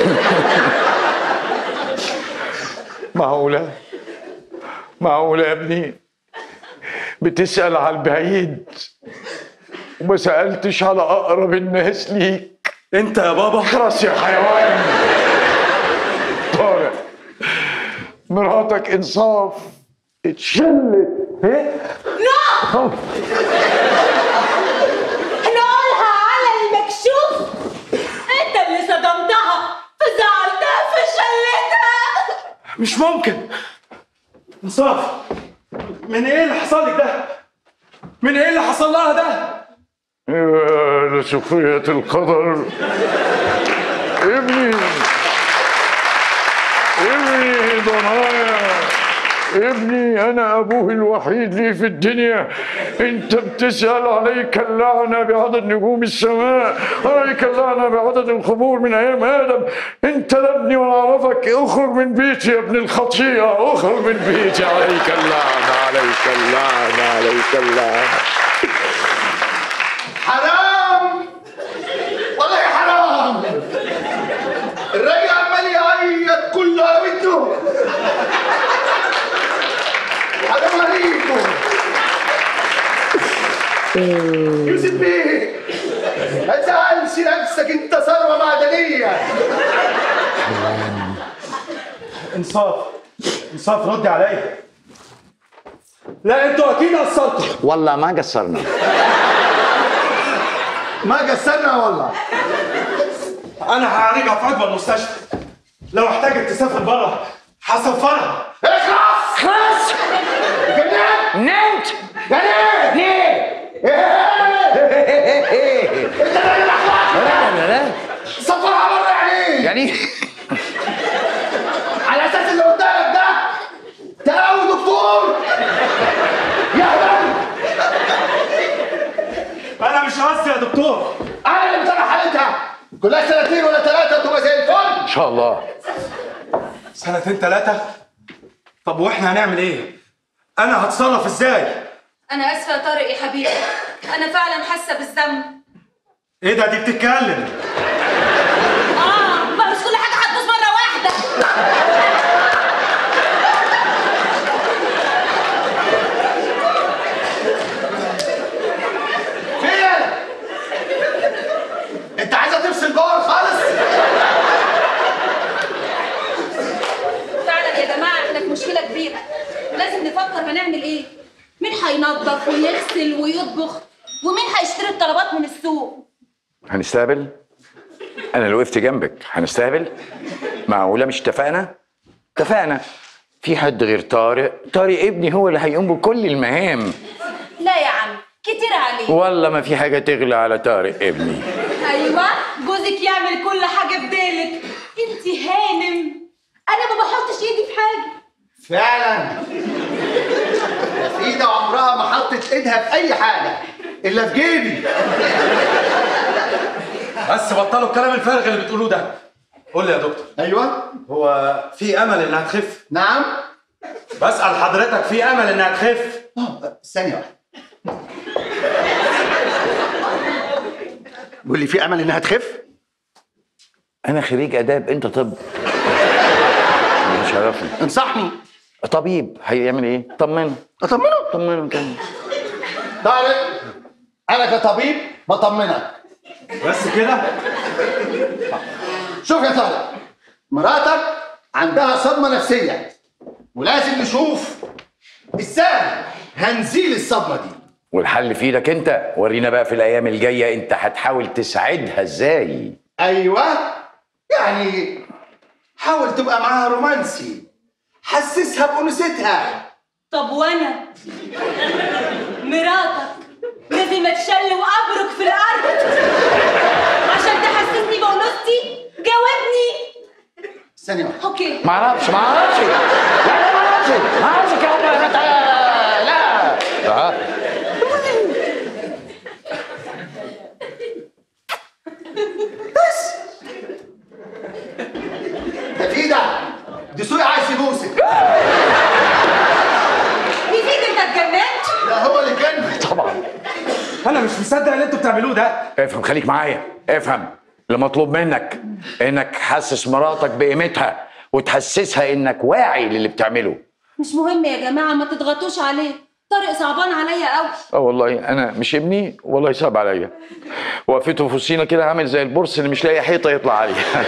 معقولة معقولة يا ابني بتسأل على البعيد وما سألتش على أقرب الناس ليك انت يا بابا خلاص يا حيوان طارق مراتك إنصاف اتشلت ايه؟ نو نقولها على المكشوف انت اللي صدمتها فزعلتها فشلتها مش ممكن انصاف من ايه اللي حصل لك ده؟ من ايه اللي حصل لها ده؟ يا لسخرية القدر ابني ابني ضنايا ابني انا ابوه الوحيد لي في الدنيا انت بتسال عليك اللعنه بعدد نجوم السماء عليك اللعنه بعدد القبور من ايام ادم انت لا ابني ولا اعرفك اخرج من بيتي يا ابن الخطيئه اخرج من بيتي عليك اللعنه عليك اللعنه عليك اللعنه حرام والله حرام الراجل عمال يعيط كله على بنته حرام عليكم يوسف بيه ما تزعلش نفسك انت ثروه معدنيه انصاف انصاف ردي عليا لا انتوا اكيد قصرتوا والله ما قصرنا ما قصرنا والله انا هعالجها في اكبر مستشفى لو احتاجت تسافر بره هسفرها اخلص خلاص جنان نمت جنان ليه؟ انت راجل اخلاق لا لا لا سفرها بره يعني يعني على اساس اللي قدامك ده تلاقوا دكتور يهبل انا مش قصدي يا دكتور انا اللي مطلع حالتها كلها سنتين ولا ثلاثه تبقى زي الفل ان شاء الله سنتين ثلاثة طب واحنا هنعمل ايه؟ انا هتصرف ازاي؟ انا اسفه يا طارق يا حبيبي انا فعلا حاسه بالذنب ايه ده دي بتتكلم اه ما مش كل حاجه هتبوظ مره واحده فين انت عايزه تفصل جوه خالص فعلا يا جماعه احنا في مشكله كبيره لازم نفكر هنعمل ايه مين هينظف ويغسل ويطبخ ومين هيشتري الطلبات من السوق هنستقبل انا اللي وقفت جنبك هنستقبل معقوله مش اتفقنا اتفقنا في حد غير طارق طارق ابني هو اللي هيقوم بكل المهام لا يا عم كتير عليه والله ما في حاجه تغلى على طارق ابني ايوه جوزك يعمل كل حاجه بدالك انت هانم انا ما بحطش ايدي في حاجه فعلا فريدة عمرها ما حطت ايدها في اي حاجه الا في جيبي بس بطلوا الكلام الفارغ اللي بتقولوه ده قول لي يا دكتور ايوه هو في امل انها تخف نعم بسأل حضرتك في امل انها تخف آه، ثانيه واحده قول لي في امل انها تخف انا خريج اداب انت طب مش عارفني انصحني طبيب هيعمل ايه طمنه اطمنه طمنه كان طارق انا كطبيب بطمنك بس كده شوف يا طارق مراتك عندها صدمه نفسيه ولازم نشوف ازاي هنزيل الصدمه دي والحل في ايدك انت ورينا بقى في الايام الجايه انت هتحاول تساعدها ازاي ايوه يعني حاول تبقى معاها رومانسي حسسها بانوثتها طب وانا مراتك لازم اتشل وابرك في الارض عشان تحسسني بانوثتي جاوبني ثانيه واحده اوكي ما اعرفش ما اعرفش لا لا ما اعرفش ما اعرفش الكلام ده لا لا لا تفيدة دسوقي عايز يبوسك يفيد انت اتجننت لا هو اللي كان طبعا انا مش مصدق اللي انتوا بتعملوه ده افهم خليك معايا افهم اللي مطلوب منك انك حسس مراتك بقيمتها وتحسسها انك واعي للي بتعمله مش مهم يا جماعه ما تضغطوش عليه طارق صعبان عليا قوي اه والله انا مش ابني والله صعب عليا وقفته في وسطينا كده عامل زي البورس اللي مش لاقي حيطه يطلع عليها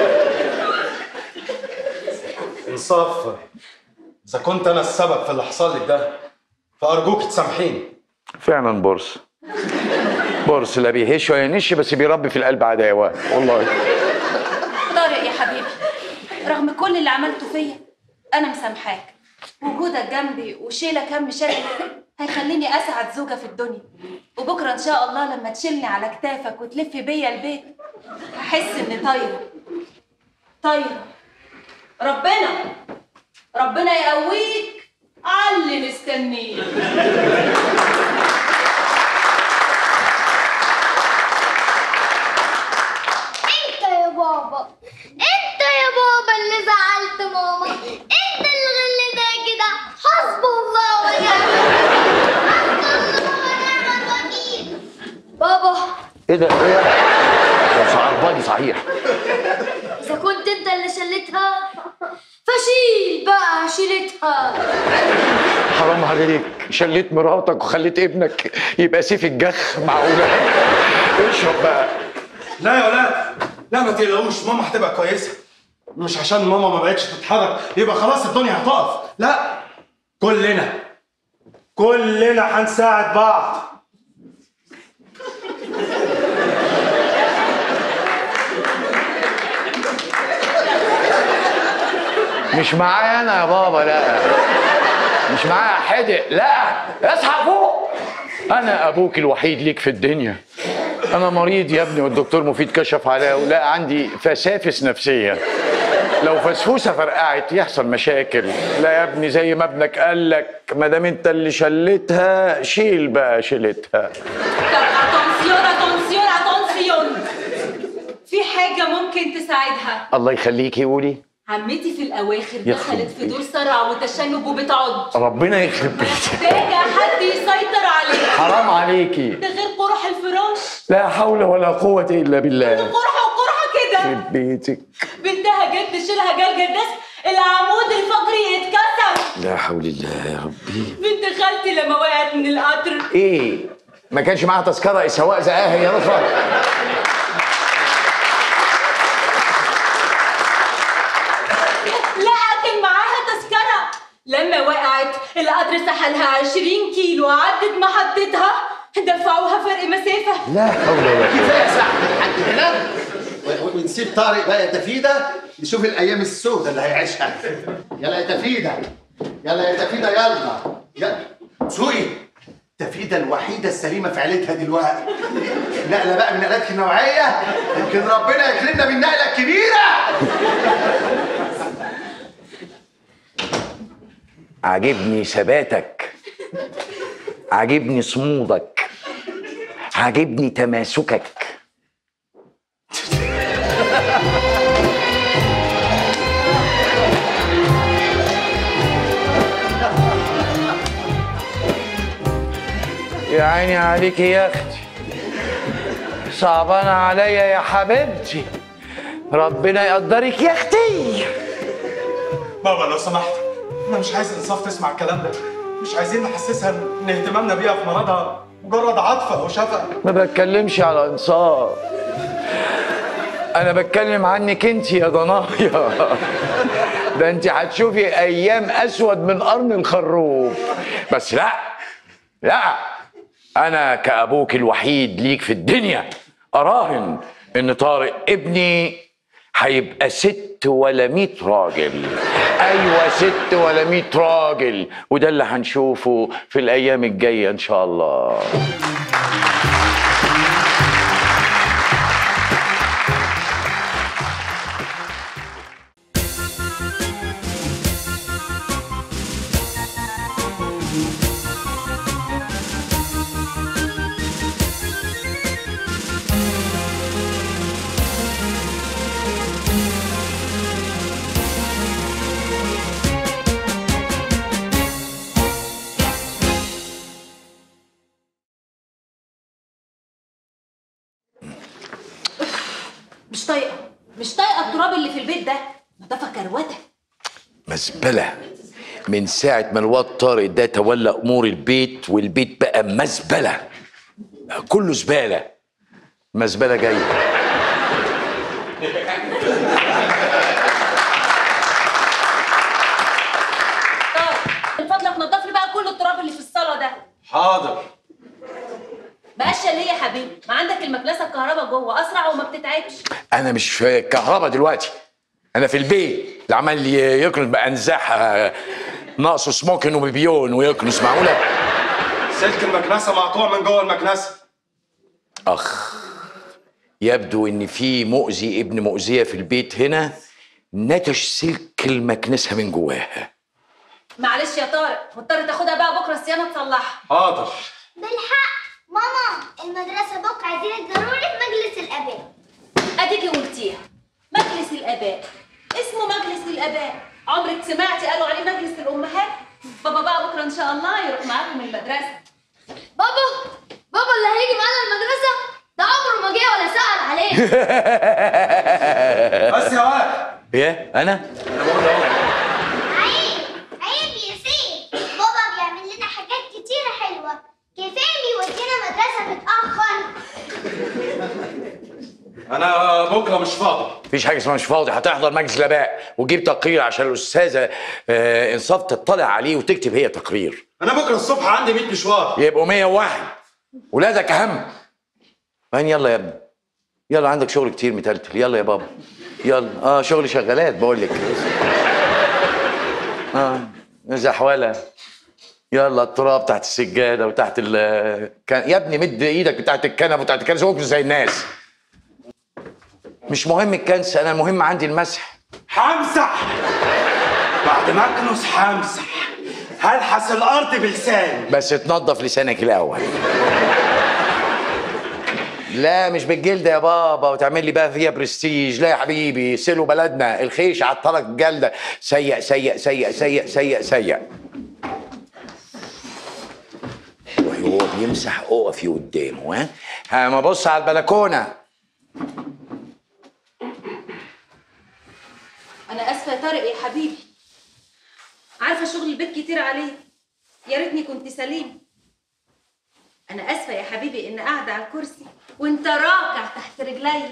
انصاف اذا كنت انا السبب في اللي حصل لك ده فارجوك تسامحيني فعلا بورس بورس لا بيهش ولا ينش بس بيربي في القلب عداوه والله طارق يا حبيبي رغم كل اللي عملته فيا انا مسامحاك وجودك جنبي وشيلك هم شيلك هيخليني اسعد زوجة في الدنيا وبكره ان شاء الله لما تشيلني على كتافك وتلف بيا البيت هحس اني طايره طايره ربنا ربنا يقويك علي مستنيه انت يا بابا انت يا بابا اللي زعلت ماما انت الغل ده كده حسب الله ونعم الوكيل. حسب الله ونعم الوكيل بابا ايه ده ايه ده عرباني صحيح إذا كنت أنت اللي شلتها فشيل بقى شيلتها حرام عليك شليت مراتك وخليت ابنك يبقى سيف الجخ معقولة اشرب بقى لا يا ولاد لا ما تقلقوش ماما هتبقى كويسه مش عشان ماما ما بقتش تتحرك يبقى خلاص الدنيا هتقف لا كلنا كلنا هنساعد بعض مش معايا انا يا بابا لا مش معايا حدق لا اصحى فوق انا ابوك الوحيد ليك في الدنيا انا مريض يا ابني والدكتور مفيد كشف عليا ولا عندي فسافس نفسيه لو فسفوسه فرقعت يحصل مشاكل لا يا ابني زي ما ابنك قال لك ما دام انت اللي شلتها شيل بقى شيلتها طب اتونسيون اتونسيون اتونسيون في حاجة ممكن تساعدها الله يخليكي قولي عمتي في الأواخر يا دخلت في دور صرع وتشنج وبتعض ربنا يخرب بيتك محتاجة حد يسيطر عليها حرام عليكي ده غير قرح الفراش لا حول ولا قوه الا بالله قرحة وقرحة كده يخرب بيتك بنتها جت تشيلها جال جداس العمود الفقري اتكسر لا حول الله يا ربي بنت خالتي لما وقعت من القطر ايه ما كانش معاها تذكره السواق زقاها يا رفا لا كان معاها تذكرة لما وقعت القطر سحلها 20 كيلو عدت محطتها دفعوها فرق مسافة لا حول ولا قوه كفايه ساعه لحد هنا و- و- ونسيب طارق بقى يا تفيده نشوف الايام السوداء اللي هيعيشها يلا يا تفيده يلا يا تفيده يلا يلا سوقي تفيده الوحيده السليمه في عيلتها دلوقتي نقله بقى من نقلات النوعيه يمكن ربنا يكرمنا بالنقله الكبيره عاجبني ثباتك عاجبني صمودك عاجبني تماسكك يا عيني عليكي يا اختي صعبانة عليا يا حبيبتي ربنا يقدرك يا اختي بابا لو سمحت انا مش عايز انصاف تسمع الكلام ده مش عايزين نحسسها ان اهتمامنا بيها في مرضها مجرد عطف او شفقه ما بتكلمش على انصاف انا بتكلم عنك انت يا ضنايا ده انت هتشوفي ايام اسود من قرن الخروف بس لا لا انا كابوك الوحيد ليك في الدنيا اراهن ان طارق ابني هيبقى ست ولا ميت راجل ايوه ست ولا ميت راجل وده اللي هنشوفه في الايام الجايه ان شاء الله مش طايقة مش طايقة التراب اللي في البيت ده نضافة كروتة مزبلة من ساعة ما الواد طارق ده تولى أمور البيت والبيت بقى مزبلة كله زبالة مزبلة جاية طارق من فضلك نضف لي بقى كل التراب اللي في الصالة ده حاضر بقاش ليه يا حبيبي ما عندك المكنسة الكهرباء جوه أسرع وما بتتعبش أنا مش في الكهرباء دلوقتي أنا في البيت اللي عمال ي- يكنس بأنزاح آه، ناقصه سموكن وبيبيون ويكنس معقولة سلك المكنسه مقطوع من جوه المكنسه أخ يبدو إن في مؤذي ابن مؤذية في البيت هنا نتش سلك المكنسة من جواها معلش يا طارق مضطر تاخدها بقى بكره الصيانه تصلحها حاضر بالحق ماما المدرسة بكرة عايزينك ضروري في مجلس الآباء اديكي قلتيها مجلس الاباء اسمه مجلس الاباء عمرك سمعتي قالوا عليه مجلس الامهات بابا بقى بكره ان شاء الله يروح معاكم المدرسه بابا بابا اللي هيجي معانا المدرسة ده عمره ما جه ولا سأل عليه بس يا ولد ايه انا انا بقول اهو عيب عيب يا سيد بابا بيعمل لنا حاجات كتيرة حلوة كفاية بيودينا مدرسة متأخر انا بكره مش فاضي مفيش حاجه اسمها مش فاضي هتحضر مجلس الاباء وتجيب تقرير عشان الاستاذه آه انصاف تطلع عليه وتكتب هي تقرير انا بكره الصبح عندي 100 مشوار يبقوا 101 ولادك اهم وين يلا يا ابني يلا عندك شغل كتير متلتل يلا يا بابا يلا اه شغل شغالات بقول لك اه زحوله يلا التراب تحت السجاده وتحت ال كان يا ابني مد ايدك تحت الكنب وتحت الكنس وقف زي الناس مش مهم الكنس انا المهم عندي المسح همسح بعد ما اكنس همسح هلحس الارض بلساني بس تنظف لسانك الاول لا مش بالجلد يا بابا وتعمل لي بقى فيها برستيج لا يا حبيبي سلو بلدنا الخيش عطلك جلده سيء سيء سيء سيء سيء سيء وهو بيمسح اقفي قدامه ها ها ما بص على البلكونه انا اسفه يا طارق يا حبيبي عارفه شغل البيت كتير عليه يا ريتني كنت سليم انا اسفه يا حبيبي ان قاعده على الكرسي وانت راكع تحت رجلي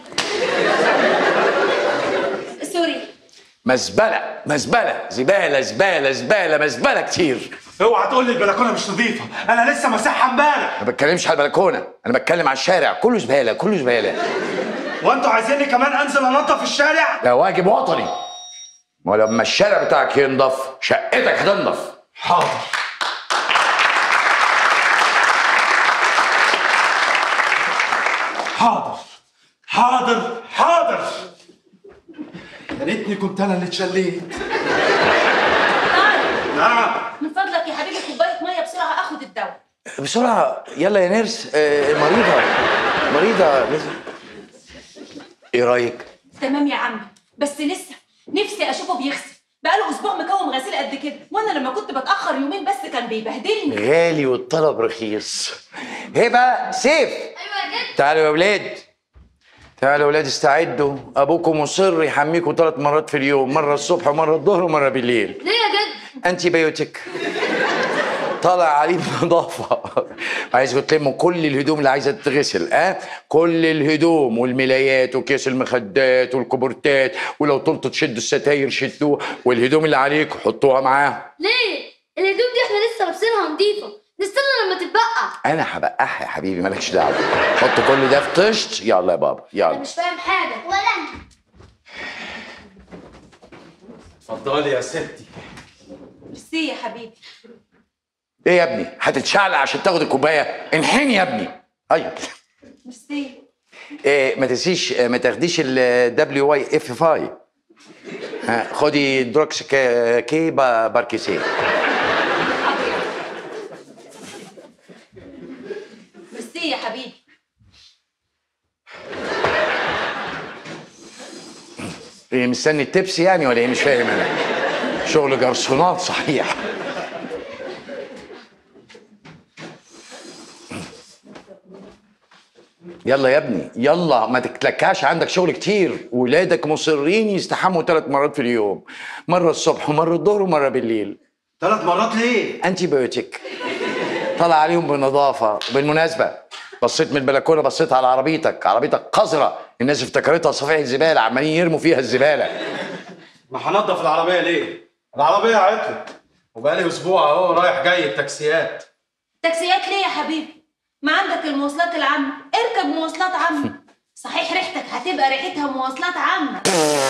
سوري مزبله مزبله زباله زباله زباله مزبله كتير اوعى تقول لي البلكونه مش نظيفه انا لسه مسحها امبارح ما بتكلمش على البلكونه انا بتكلم على الشارع كله زباله كله زباله وانتوا عايزيني كمان انزل انظف الشارع ده واجب وطني ما لما الشارع بتاعك ينضف شقتك هتنضف حاضر حاضر حاضر حاضر يا ريتني كنت انا اللي اتشليت طارق نعم من فضلك يا حبيبي كوبايه ميه بسرعه اخد الدواء بسرعه يلا يا نيرس آه، مريضه مريضه لازم ايه رايك تمام يا عمي بس لسه نفسي اشوفه بيغسل بقاله اسبوع مكوم غسيل قد كده وانا لما كنت بتاخر يومين بس كان بيبهدلني غالي والطلب رخيص هبه سيف ايوه يا جد تعالوا يا ولاد تعالوا يا ولاد استعدوا ابوكم مصر يحميكم ثلاث مرات في اليوم مره الصبح ومره الظهر ومره بالليل ليه يا جد انتي بايوتيك طالع عليه نظافه عايزكم تلموا كل الهدوم اللي عايزه تتغسل اه كل الهدوم والملايات وكيس المخدات والكوبرتات ولو طلتوا تشدوا الستاير شدوها والهدوم اللي عليكم حطوها معاها ليه الهدوم دي احنا لسه لابسينها نضيفة نستنى لما تتبقى انا هبقعها يا حبيبي مالكش دعوه حط كل ده في طشت يلا يا بابا انا يلا مش فاهم حاجة ولا أنا اتفضلي يا ستي ميرسي يا حبيبي ايه يا ابني هتتشعلق عشان تاخد الكوبايه انحني يا ابني ايوه ميرسي إيه ما تنسيش آه، ما تاخديش ال دبليو واي اف 5 ها خدي دروكس كي, كي با- باركيسي ميرسي يا حبيبي ايه مستني التبس يعني ولا ايه مش فاهم انا شغل جرسونات صحيح يلا يا ابني يلا ما تتلكاش عندك شغل كتير ولادك مصرين يستحموا ثلاث مرات في اليوم مره الصبح ومره الظهر ومره بالليل ثلاث مرات ليه؟ انتي بايوتيك طلع عليهم بنظافه بالمناسبه بصيت من البلكونه بصيت على عربيتك عربيتك قذره الناس افتكرتها صفيحه زباله عمالين يرموا فيها الزباله ما هنضف العربيه ليه؟ العربيه عطلت وبقالي اسبوع اهو رايح جاي التاكسيات تاكسيات ليه يا حبيبي ما عندك المواصلات العامة اركب مواصلات عامة صحيح ريحتك هتبقى ريحتها مواصلات عامة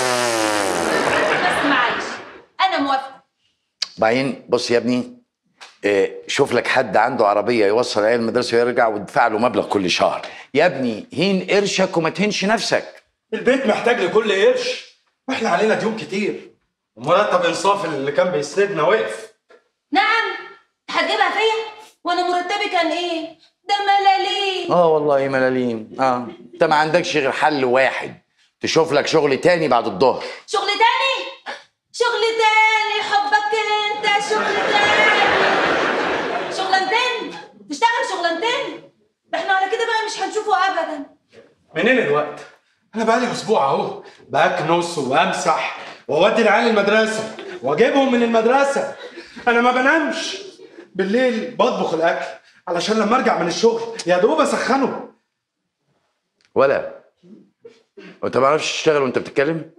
بس معلش انا موافقة بعدين بص يا ابني اه، شوف لك حد عنده عربيه يوصل عيال المدرسه ويرجع ويدفع له مبلغ كل شهر يا ابني هين قرشك وما تهينش نفسك البيت محتاج لكل قرش واحنا علينا ديون كتير ومرتب انصاف اللي كان بيسندنا وقف نعم هتجيبها فيا وانا مرتبي كان ايه ده ملاليم اه والله ملاليم اه انت ما عندكش غير حل واحد تشوف لك شغل تاني بعد الظهر شغل تاني شغل تاني حبك انت شغل تاني شغلانتين تشتغل شغلانتين ده احنا على كده بقى مش هنشوفه ابدا منين الوقت؟ أنا بقالي أسبوع أهو بكنس وأمسح وأودي العيال المدرسة وأجيبهم من المدرسة أنا ما بنامش بالليل بطبخ الأكل علشان لما أرجع من الشغل يا دوب أسخنه ولا وانت ما بعرفش تشتغل وانت بتتكلم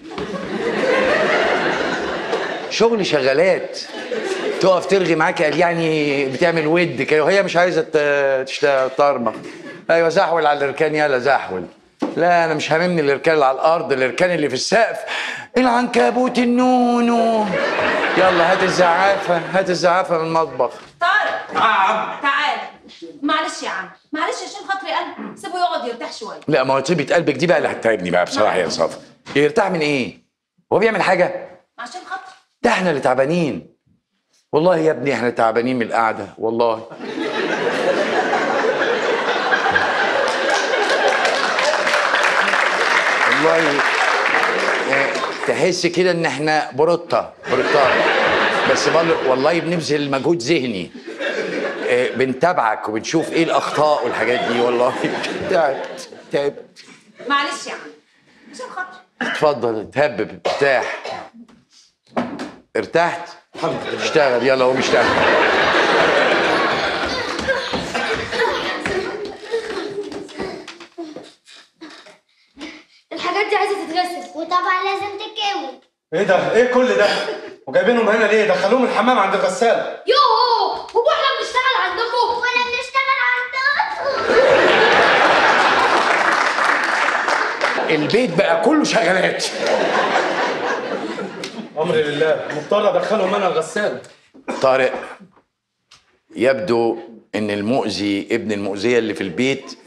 شغل شغالات تقف ترغي معاك قال يعني بتعمل ود كده وهي مش عايزه ت- تشتغل طرمه ايوه زحول على الاركان يلا زحول لا انا مش هاممني الاركان اللي على الارض الاركان اللي في السقف العنكبوت النونو يلا هات الزعافه هات الزعافه من المطبخ طارق نعم تعال معلش يا عم معلش عشان خاطري قلب سيبه يقعد يرتاح شويه لا ما هو طيبة قلبك دي بقى اللي هتتعبني بقى بصراحه يا صافي يرتاح من ايه هو بيعمل حاجه عشان خاطري ده احنا اللي تعبانين والله يا ابني احنا تعبانين من القعده والله والله آه، تحس كده ان احنا بروتة بروتة بس بل- والله بنبذل مجهود ذهني آه، بنتابعك وبنشوف ايه الاخطاء والحاجات دي والله تعبت تعبت معلش يا عم عشان خاطري اتفضل تهبب ارتاح ارتحت الحمد لله اشتغل يلا قوم اشتغل الحاجات دي عايزه تتغسل وطبعا لازم تتكوي إيه ده؟ إيه كل ده؟ وجايبينهم هنا ليه؟ دخلوهم الحمام عند الغسالة يوه هو احنا بنشتغل عندكم ولا بنشتغل عندكم البيت بقى كله شغالات أمري لله مضطر أدخلهم أنا الغسالة طارق يبدو ان المؤذي ابن المؤذيه اللي في البيت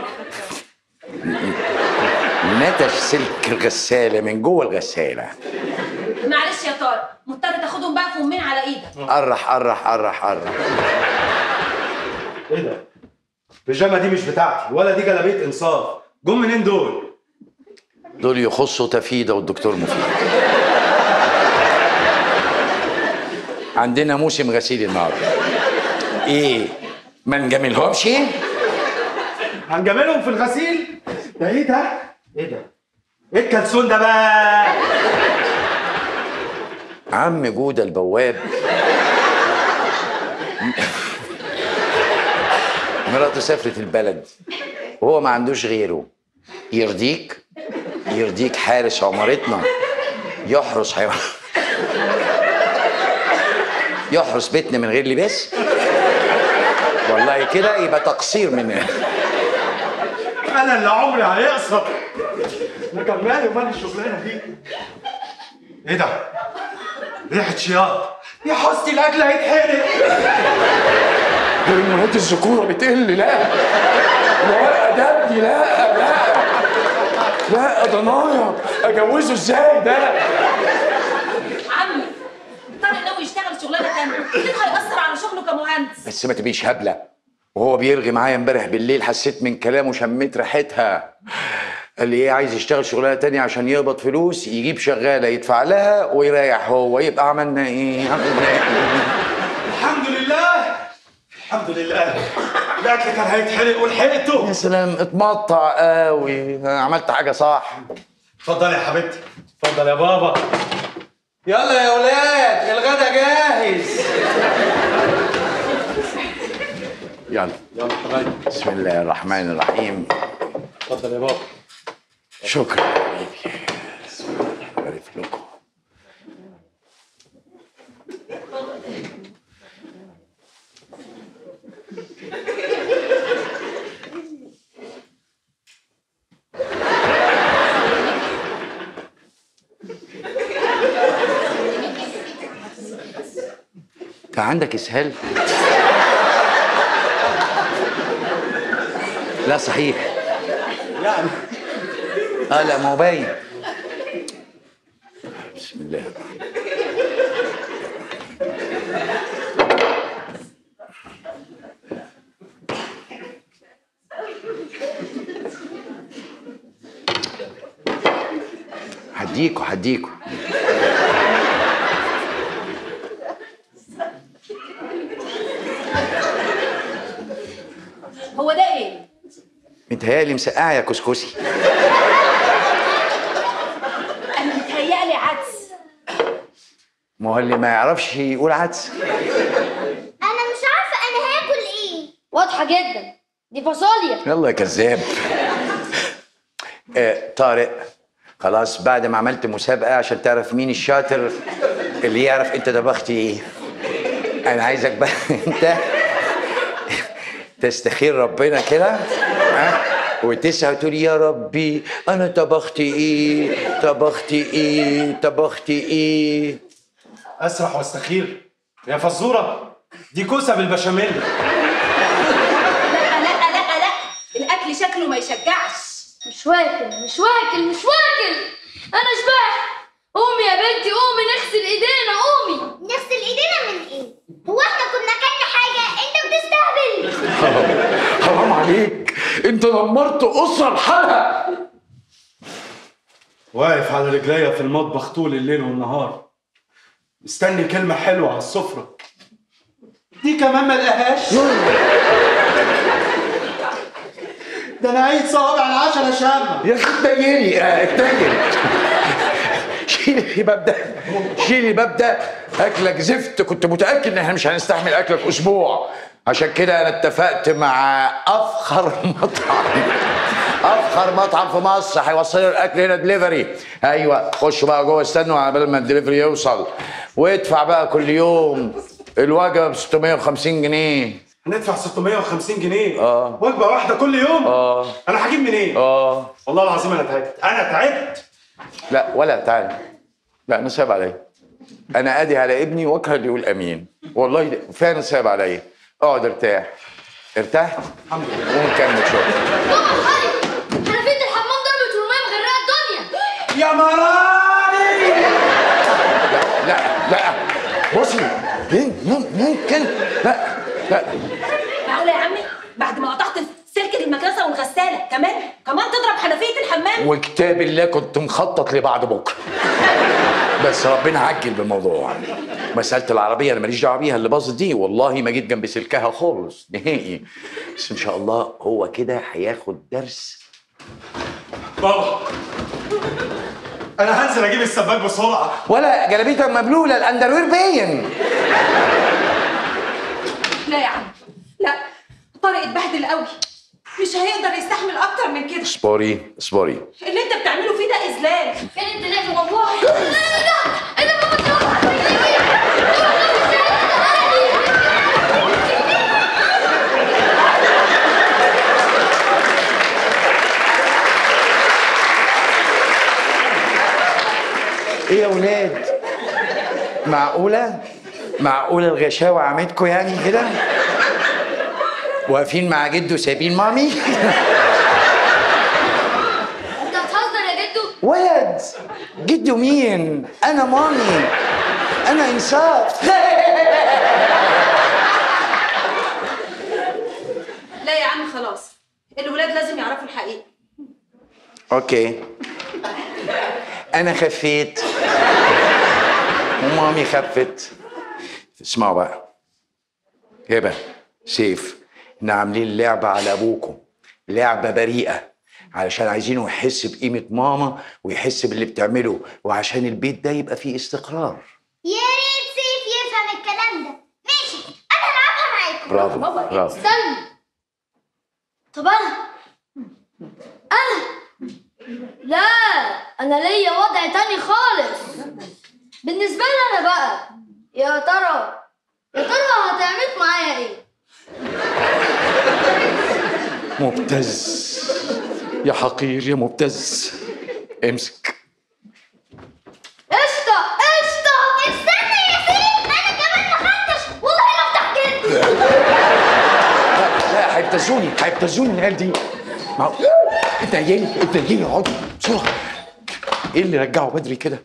نتش سلك الغساله من جوه الغساله معلش يا طارق مضطر تاخدهم بقى في امين على ايدك قرح قرح قرح قرح إيه ده؟ البيجامة دي مش بتاعتي ولا دي جلابية إنصاف جم منين دول؟ دول يخصوا تفيده والدكتور مفيد عندنا موسم غسيل النهارده ايه ما نجاملهمش هنجاملهم في الغسيل؟ ده إيه ده؟ إيه ده؟ إيه الكلسون ده بقى؟ عم جودة البواب مراته سافرت البلد وهو ما عندوش غيره يرضيك يرضيك حارس عمارتنا يحرس حيوان يحرس بيتنا من غير لباس والله كده يبقى تقصير مننا أنا اللي عمري هيقصر أنا كان مالي ومال الشغلانة دي إيه ده؟ ريحة شياط يا حستي الأكل هيتحرق هرمونات الذكورة بتقل لا لا ده ابني لا لا لا ده نايا اجوزه ازاي ده عمي طارق ناوي يشتغل شغلانه تانيه اكيد هيأثر على شغله كمهندس بس ما تبقيش هبله وهو بيرغي معايا امبارح بالليل حسيت من كلامه شميت ريحتها قال لي ايه عايز يشتغل شغلانه تانية عشان يقبض فلوس يجيب شغاله يدفع لها ويريح هو يبقى عملنا ايه عملنا ايه الحمد لله الحمد لله الأكل كان هيتحرق ولحقته يا سلام اتمطع قوي عملت حاجه صح اتفضل يا حبيبتي اتفضل يا بابا يلا يا ولاد الغدا جاهز يلا يلا حبايبي بسم الله الرحمن الرحيم اتفضل يا بابا شكرا يا حبيبي بسم الله بارك لكم انت عندك اسهال لا صحيح يعني اه لا ما هو باين بسم الله هديكوا هديكوا هو ده ايه؟ متهيألي مسقعة يا كسكسي انا متهيألي عدس ما هو اللي ما يعرفش يقول عدس انا مش عارفه انا هاكل ايه واضحة جدا دي فاصوليا يلا يا كذاب آه طارق خلاص بعد ما عملت مسابقة عشان تعرف مين الشاطر اللي يعرف انت طبختي ايه انا عايزك بقى انت تستخير ربنا كده ها وتسعى وتقول يا ربي انا طبختي ايه طبختي ايه طبختي ايه اسرح واستخير يا فزوره دي كوسه بالبشاميل لا لا لا لا الاكل شكله ما يشجعش مش واكل مش واكل مش واكل انا شبعت قومي يا بنتي قومي نغسل ايدينا قومي نغسل ايدينا من ايه هو احنا كنا كلنا حاجه انت بتستهبل حرام عليك انت دمرت اسره بحالها واقف على رجليا في المطبخ طول الليل والنهار مستني كلمه حلوه على السفره دي كمان ما لقاهاش ده انا عيد صوابع العشرة شامة يا اخي اتنيلي آه، اتنيل شيلي الباب ده شيلي الباب ده اكلك زفت كنت متاكد ان احنا مش هنستحمل اكلك اسبوع عشان كده انا اتفقت مع افخر مطعم افخر مطعم في مصر هيوصلوا الاكل هنا دليفري ايوه خشوا بقى جوه استنوا على بال ما الدليفري يوصل وادفع بقى كل يوم الوجبه ب 650 جنيه هندفع 650 جنيه آه. وجبه واحده كل يوم اه انا هجيب منين اه والله العظيم انا تعبت انا تعبت لا ولا تعالى لا انا سايب عليا انا ادي على ابني واكره اللي يقول امين والله ده- فعلا سايب عليا اقعد ارتاح ارتحت الحمد لله ونكمل شغل ماما خالي حنفية الحمام ضربت والمية مغرقة الدنيا يا مراني لا لا بصي مين- مين- ممكن لا لا معقوله يا عمي بعد ما قطعت سلك المكنسه والغساله كمان كمان تضرب حنفيه الحمام وكتاب الله كنت مخطط لبعد بكره بس ربنا عجل بالموضوع مسألة العربية أنا ماليش دعوة بيها اللي باظت دي والله ما جيت جنب سلكها خالص نهائي بس إن شاء الله هو كده هياخد درس بابا انا هنزل اجيب السباك بسرعه ولا جلابيتك مبلولة الأندروير باين لا يا عم لا طارق اتبهدل قوي مش هيقدر يستحمل اكتر من كده اصبري اصبري اللي انت بتعمله فيه ده اذلال كانت تلاقي والله لا لا لا انا ما بتروح ايه يا ولاد معقولة معقولة الغشاوة عمتكم يعني كده واقفين مع جدو سايبين مامي انت بتهزر يا جدو ولد جدو مين انا مامي انا انصاف لا يا عم خلاص الولاد لازم يعرفوا الحقيقه اوكي انا خفيت ومامي خفت اسمعوا بقى هبه سيف احنا عاملين لعبه على ابوكم لعبه بريئه علشان عايزينه يحس بقيمه ماما ويحس باللي بتعمله وعشان البيت ده يبقى فيه استقرار يا ريت سيف يفهم الكلام ده ماشي انا هلعبها معاكم برافو بابا، برافو استنى طب انا انا لا انا ليا وضع تاني خالص بالنسبه لي انا بقى يا ترى يا ترى هتعمل معايا ايه مبتز يا حقير يا مبتز امسك قشطه قشطه استنى يا سيف انا كمان ما خدتش والله لو تحكي لا هيبتزوني هيبتزوني العيال دي ما انت جاي انت جاي اقعد بسرعه ايه اللي رجعه بدري كده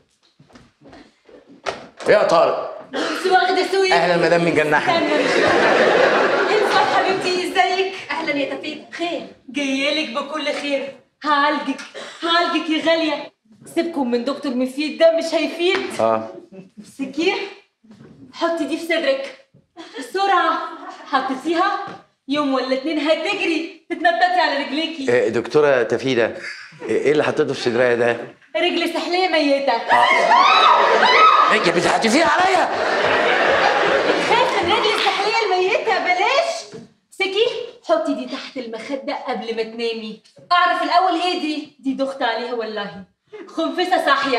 يا طارق واخده سوي اهلا مدام من جناحي انصاف حبيبتي ازيك اهلا يا تفيت خير جايلك بكل خير هعالجك هعالجك يا غاليه سيبكم من دكتور مفيد ده مش هيفيد اه امسكيه حطي دي في صدرك بسرعة حطيتيها يوم ولا اتنين هتجري تتنططي على رجليكي إيه، دكتورة تفيدة ايه اللي حطيته في صدرها ده؟ رجل سحلية ميتة انت بتحتفين عليا خاف من رجل السحلية الميتة بلاش سكي حطي دي تحت المخدة قبل ما تنامي اعرف الاول ايه دي دي دخت عليها والله خنفسة صاحية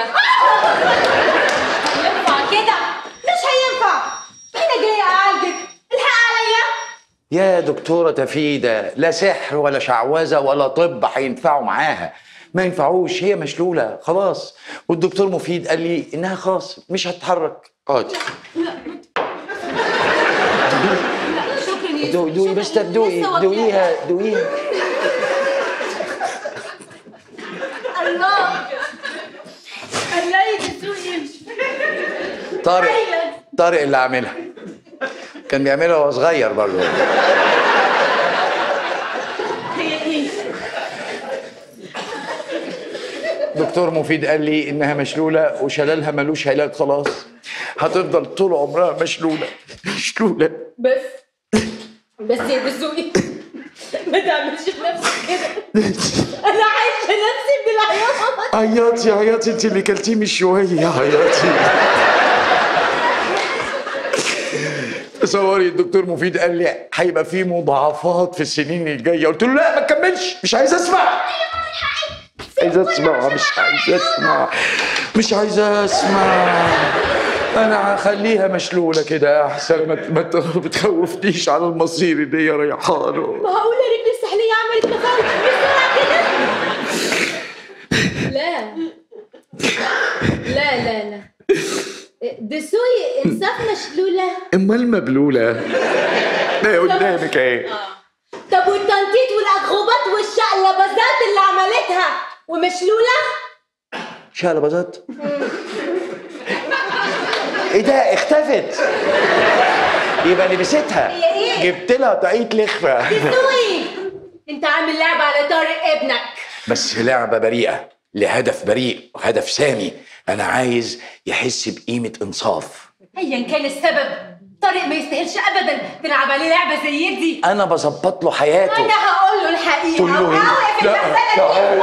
ينفع كده مش هينفع انا جاية اعالجك الحق عليا يا دكتورة تفيدة لا سحر ولا شعوذة ولا طب هينفعوا معاها ما ينفعوش هي مشلولة خلاص والدكتور مفيد قال لي انها خلاص مش هتتحرك اقعدي شكرا يا دوقي دوقي بس طب دوقي لسه واكلة. دوقيها دوقيها الله الله يدسوني طارق طارق اللي عاملها كان بيعملها وهو صغير برضه هي ايه دكتور مفيد قال لي انها مشلوله وشلالها ملوش علاج خلاص هتفضل طول عمرها مشلوله مشلوله بس بس يا دسوقي ما تعملش في نفسك كده انا عايشه نفسي بالعياط عياطي عياطي انت اللي كلتيه من شويه عياطي تصوري الدكتور مفيد قال لي هيبقى في مضاعفات في السنين الجايه قلت له لا ما تكملش مش عايز اسمع عايز اسمع مش عايز اسمع مش عايز اسمع انا هخليها مشلوله كده احسن ما ما بتخوفنيش على المصير اللي هي رايحه له معقوله رجلي السحليه عملت مفاوض بسرعه كده لا لا لا لا دسوقي انصاف مشلوله امال مبلوله ده قدامك اهي طب والتنطيط والاغوبات والشقلبازات اللي عملتها ومشلوله شقلباظات ايه ده اختفت يبقى لبستها هي ايه؟ جبت لها طاقية لخفة دسوقي انت عامل لعبه على طارق ابنك بس لعبة بريئة لهدف بريء وهدف سامي انا عايز يحس بقيمة انصاف ايا كان السبب طارق ما يستاهلش ابدا تلعب عليه لعبه زي دي انا بظبط له حياته انا هقول له الحقيقه تقول له ايه؟ وهوقف لا المساله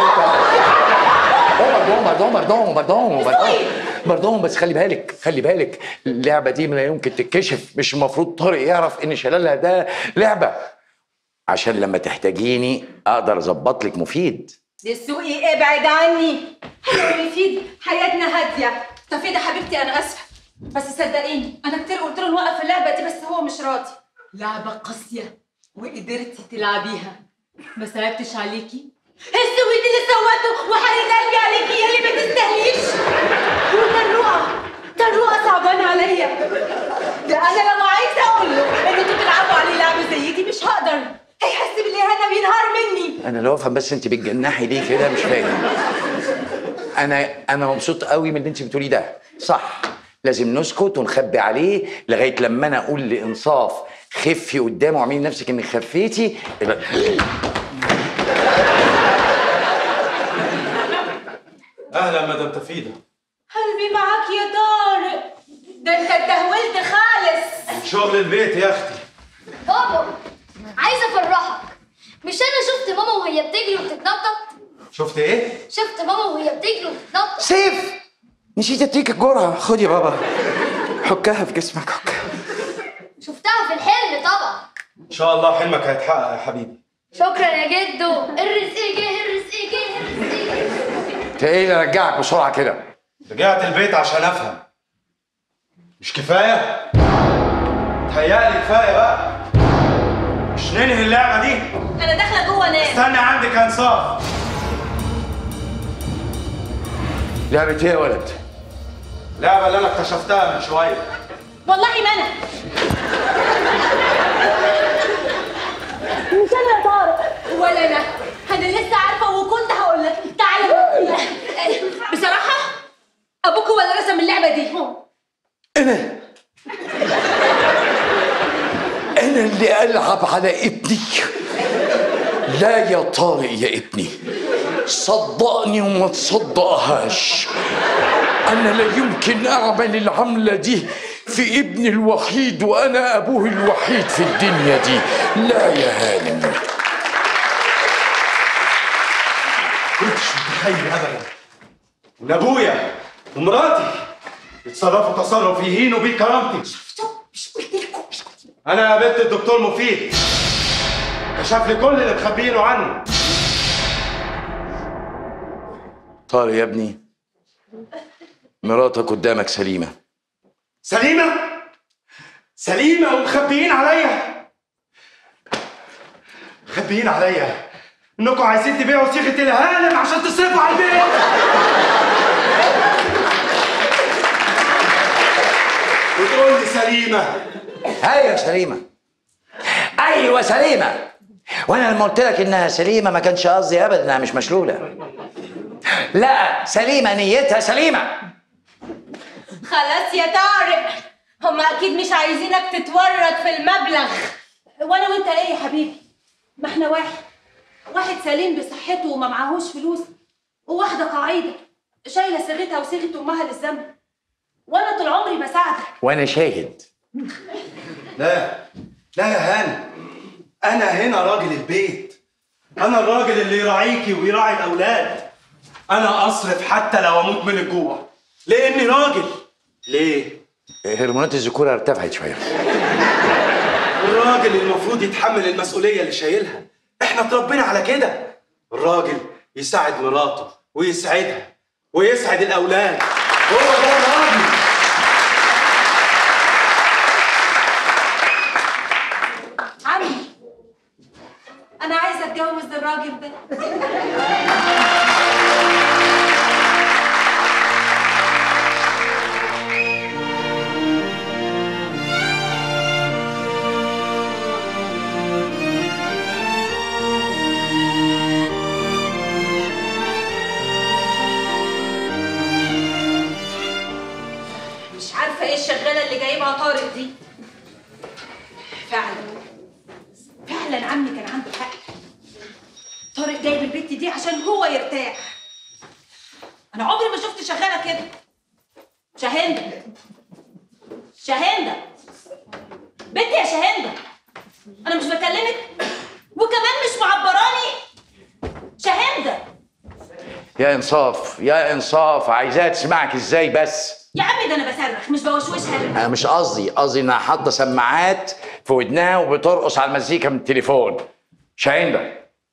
دي باردون باردون باردون باردون دسوقي. باردون بس خلي بالك خلي بالك اللعبة دي لا يمكن تتكشف مش المفروض طارق يعرف ان شلالها ده لعبة عشان لما تحتاجيني اقدر اظبط لك مفيد دسوقي ابعد عني حلو مفيد حياتنا هاديه تفيدة حبيبتي انا اسفه بس صدقيني انا كتير قلت له نوقف اللعبه دي بس هو مش راضي لعبه قاسيه وقدرتي تلعبيها ما صعبتش عليكي السويت اللي سوته وحريت قلبي عليكي يا اللي ما تستاهليش وطروقه طروقه صعبان عليا ده انا لو عايزه اقول له ان انتوا بتلعبوا عليه لعبه زي دي مش هقدر هيحس بالاهانه بينهار مني انا لو افهم بس انت بتجنحي ليه كده مش فاهم انا انا مبسوط قوي من اللي انت بتقوليه ده صح لازم نسكت ونخبي عليه لغايه لما انا اقول لانصاف خفي قدامه واعملي نفسك انك خفيتي يبقى- اهلا مدام تفيده قلبي معاك يا طارق ده انت اتدهولت خالص شغل البيت يا اختي بابا عايزه افرحك مش انا شفت ماما وهي بتجري وبتتنطط شفت ايه شفت ماما وهي بتجري وبتتنطط سيف نسيت اديك الجرعه خد يا بابا حكها في جسمك حكها شفتها في الحلم طبعا ان شاء الله حلمك هيتحقق يا حبيبي شكرا يا جدو الرزق جه الرزق جه الرزق جه انت ايه اللي رجعك بسرعه كده رجعت البيت عشان افهم مش كفايه تهيألي كفايه بقى مش ننهي اللعبه دي انا داخله جوه انام استنى عندك يا انصاف لعبه ايه يا ولد اللعبه اللي انا اكتشفتها من شويه والله ما انا مش انا يا طارق ولا انا انا لسه عارفه وكنت هقول لك تعالى بصراحه ابوك هو اللي رسم اللعبه دي انا انا اللي العب على ابني لا يا طارق يا ابني صدقني وما تصدقهاش انا لا يمكن اعمل العمله دي في ابني الوحيد وانا ابوه الوحيد في الدنيا دي لا يا هانم كنتش متخيل ابدا ان ابويا ومراتي يتصرفوا تصرف يهينوا بيه كرامتي انا قابلت الدكتور مفيد كشف لي كل اللي مخبيينه عني طارق يا ابني مراتك قدامك سليمة سليمة سليمة ومخبيين عليا مخبيين عليا انكم عايزين تبيعوا صيغة الهانم عشان تصرفوا على البيت وتقول لي سليمة ايوه سليمة ايوه سليمة وانا لما قلت لك انها سليمة ما كانش قصدي ابدا انها مش مشلولة لا سليمة نيتها سليمة خلاص يا طارق هم اكيد مش عايزينك تتورط في المبلغ وانا وانت ايه يا حبيبي ما احنا واحد واحد سليم بصحته وما معهوش فلوس وواحده قاعده شايله صيغتها وصيغه امها للذنب وانا طول عمري بساعدك وانا شاهد لا لا يا هانم انا هنا راجل البيت انا الراجل اللي يراعيكي ويراعي الاولاد انا اصرف حتى لو اموت من الجوع لاني راجل ليه هرمونات الذكورة ارتفعت شوية الراجل المفروض يتحمل المسؤوليه اللي شايلها احنا اتربينا على كده الراجل يساعد مراته ويسعدها ويسعد الاولاد هو ده الراجل عمي انا عايزه اتجوز الراجل ده مش عارفه ايه الشغاله اللي جايبها طارق دي فعلا فعلا عمي كان عنده حق طارق جايب البت دي عشان هو يرتاح انا عمري ما شفت شغاله كده شاهندة شاهندة بنتي يا شاهندة انا مش بكلمك وكمان مش معبراني شاهندة يا انصاف يا انصاف عايزاها تسمعك ازاي بس يا عمي ده انا بصرخ مش بوشوشها انا مش قصدي قصدي انها حاطه سماعات في ودنها وبترقص على المزيكا من التليفون شاهندة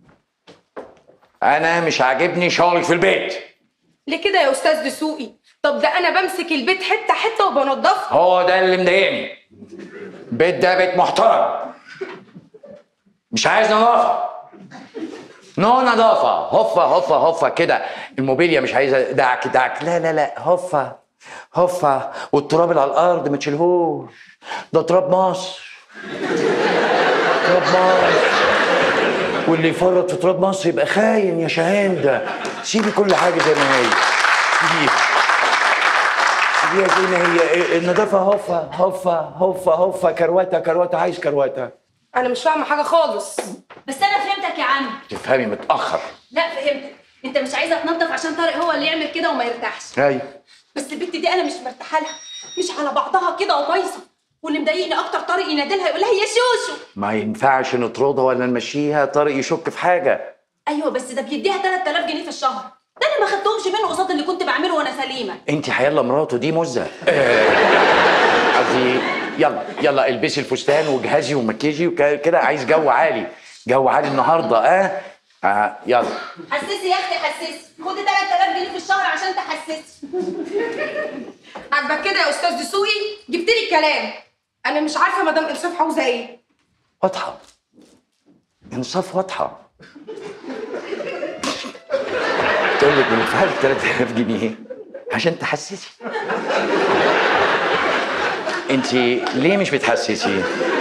انا مش عاجبني شغلك في البيت ليه كده يا استاذ دسوقي طب ده انا بمسك البيت حته حته وبنضفها هو ده اللي مضايقني البيت ده بيت محترم مش عايز نظافه نو نظافه هفه هفه هفه كده الموبيليا مش عايزه دعك دعك لا لا لا هفه هفه والتراب اللي على الارض ما تشيلهوش ده تراب مصر تراب مصر واللي يفرط في تراب مصر يبقى خاين يا شاهندة سيبي كل حاجه زي ما هي سيبيها سيبيها زي ما هي إيه، النظافه هفه هفه هفه هفه كروته كروته عايز كروته انا مش فاهمه حاجه خالص بس انا فهمتك يا عم تفهمي متاخر لا فهمتك انت مش عايزه تنظف عشان طارق هو اللي يعمل كده وما يرتاحش ايوه بس البت دي انا مش مرتاحه لها مش على بعضها كده وبايظه واللي مضايقني اكتر طارق ينادلها يقول لها يا شوشو ما ينفعش نطردها ولا نمشيها طارق يشك في حاجه ايوه بس ده بيديها 3000 جنيه في الشهر ده انا ما خدتهمش منه قصاد اللي كنت بعمله وانا سليمه انت حيلا مراته دي مزه آه، قصدي يلا يلا البسي الفستان وجهزي ومكيجي وكده عايز جو عالي جو عالي النهارده اه, آه يلا حسسي يا اختي حسسي خدي 3000 جنيه في الشهر عشان تحسسي عاجبك كده يا استاذ دسوقي جبت لي الكلام انا مش عارفه مدام انصاف عاوزه ايه واضحه انصاف واضحه تقول لك بندفع لك 3000 جنيه عشان تحسسي انت ليه مش بتحسسي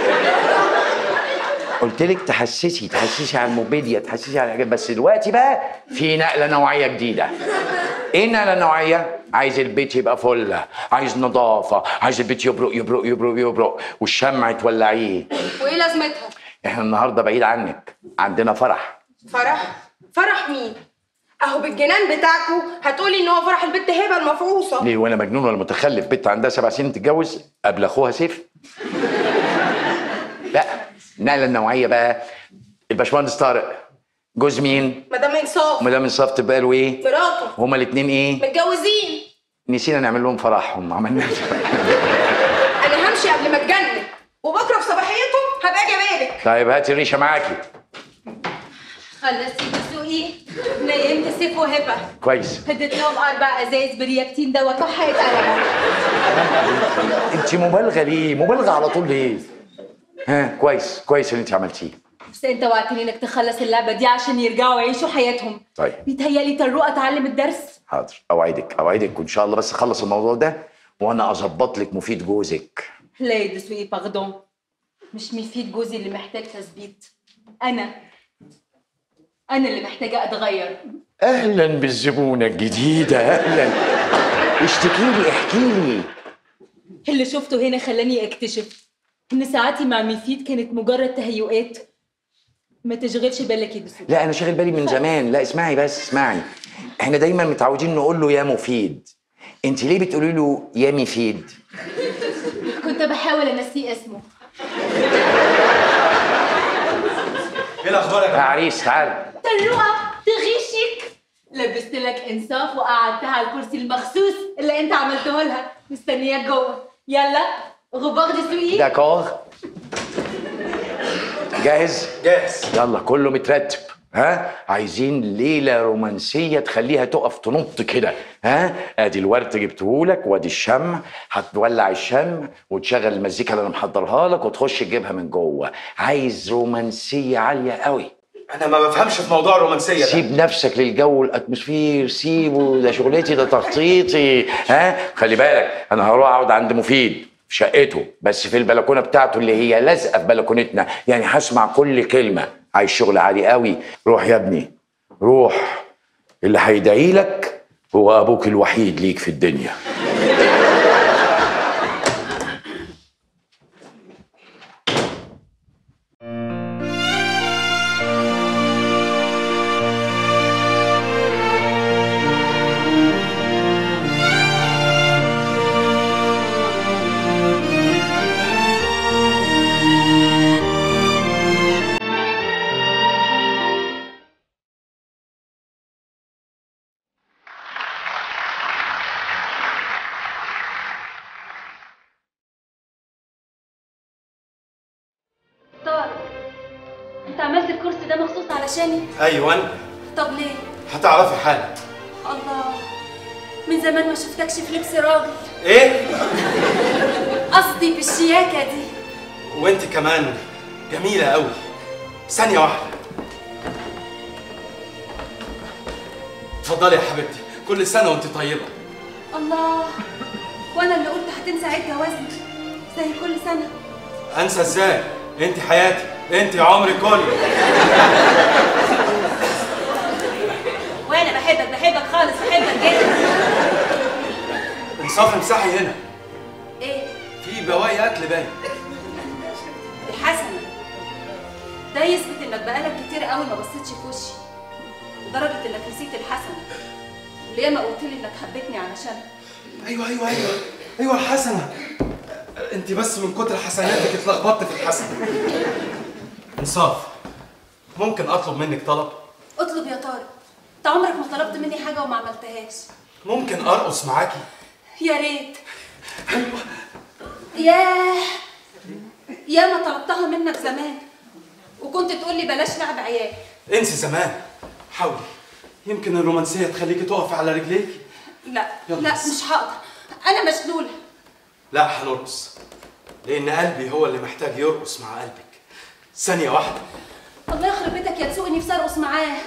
قلت لك تحسسي تحسسي على الموبيليا تحسسي على حاجات بس دلوقتي بقى في نقله نوعيه جديده ايه النقله النوعيه عايز البيت يبقى فله عايز نظافه عايز البيت يبرق يبرق يبرق يبرق والشمع تولعيه وايه لازمتها احنا النهارده بعيد عنك عندنا فرح فرح فرح مين اهو بالجنان بتاعكو هتقولي ان هو فرح البت هبه المفعوصه ليه وانا مجنون ولا متخلف بنت عندها سبع سنين تتجوز قبل اخوها سيف لا النقله النوعيه بقى الباشمهندس طارق جوز مين مدام انصاف ومدام انصاف تبقى له ايه مراته هما الاثنين ايه متجوزين نسينا نعمل لهم فرحهم عملنا انا همشي قبل ما اتجنن وبكره في صباحيتهم هبقى اجي ابارك طيب هاتي الريشه معاكي خلصتي تسوقي نيمت سيف وهبه كويس هديت لهم اربع ازايز برياكتين دواء كحه يتقلبوا انت مبالغه ليه مبالغه على طول ليه ها كويس كويس اللي انت عملتيه بس انت وعدتني انك تخلص اللعبه دي عشان يرجعوا يعيشوا حياتهم طيب بيتهيألي طروق اتعلم الدرس حاضر اوعدك اوعدك وان شاء الله بس اخلص الموضوع ده وانا اظبط لك مفيد جوزك لا يا دسوقي باردون مش مفيد جوزي اللي محتاج تثبيت انا انا اللي محتاجه اتغير اهلا بالزبونه الجديده اهلا اشتكي لي احكي لي اللي شفته هنا خلاني اكتشف ان ساعاتي مع مفيد كانت مجرد تهيؤات ما تشغلش بالك يا دسوقي لا انا شاغل بالي من زمان لا اسمعي بس اسمعي احنا دايما متعودين نقول له يا مفيد انت ليه بتقولي له يا مفيد كنت بحاول انسيه اسمه ايه الاخبار يا يا جماعه عريس تعال طروقه تغيشك لبست لك انصاف وقعدتها على الكرسي المخصوص اللي انت عملته لها مستنياك جوه يلا غبار دسوقي داكور جاهز جاهز يلا كله مترتب ها عايزين ليله رومانسيه تخليها تقف تنط كده ها ادي الورد جبتهولك وادي الشمع هتولع الشمع وتشغل المزيكا اللي انا محضرها لك وتخش تجيبها من جوه عايز رومانسيه عاليه قوي انا ما بفهمش في موضوع الرومانسيه ده سيب نفسك للجو الاتموسفير سيبه ده شغلتي ده تخطيطي ها خلي بالك انا هروح اقعد عند مفيد في شقته بس في البلكونه بتاعته اللي هي لازقه في بلكونتنا يعني هسمع كل كلمه عايز شغل عالي قوي روح يا ابني روح اللي هيدعي لك هو ابوك الوحيد ليك في الدنيا طارق انت عملت الكرسي ده مخصوص علشاني ايوه طب ليه هتعرفي حالا الله من زمان ما شفتكش في لبس راجل ايه قصدي بالشياكه دي وانت كمان جميله قوي ثانيه واحده اتفضلي يا حبيبتي كل سنه وانت طيبه الله وانا اللي قلت هتنسى عيد جوازنا زي كل سنه انسى ازاي انت حياتي انت عمري كله وانا بحبك بحبك خالص بحبك جدا انصاف امسحي هنا ايه في بواقي اكل باين الحسنه ده يثبت انك بقالك كتير قوي ما بصيتش في وشي لدرجه انك نسيت الحسنه اللي ياما قلت لي انك حبيتني علشانها ايوه ايوه ايوه ايوه حسنه انت بس من كتر حسناتك اتلخبطت في الحسنه انصاف ممكن اطلب منك طلب اطلب يا طارق انت عمرك ما طلبت مني حاجه وما عملتهاش ممكن ارقص معاكي يا ريت ياه يا ما طلبتها منك زمان وكنت تقول لي بلاش لعب عيال انسي زمان حاولي يمكن الرومانسيه تخليكي تقفي على رجليك لا يلا لا بس. مش هقدر انا مشلوله لا هنرقص لان قلبي هو اللي محتاج يرقص مع قلبك ثانيه واحده الله يخرب بيتك يا تسوقي نفسي ارقص معاه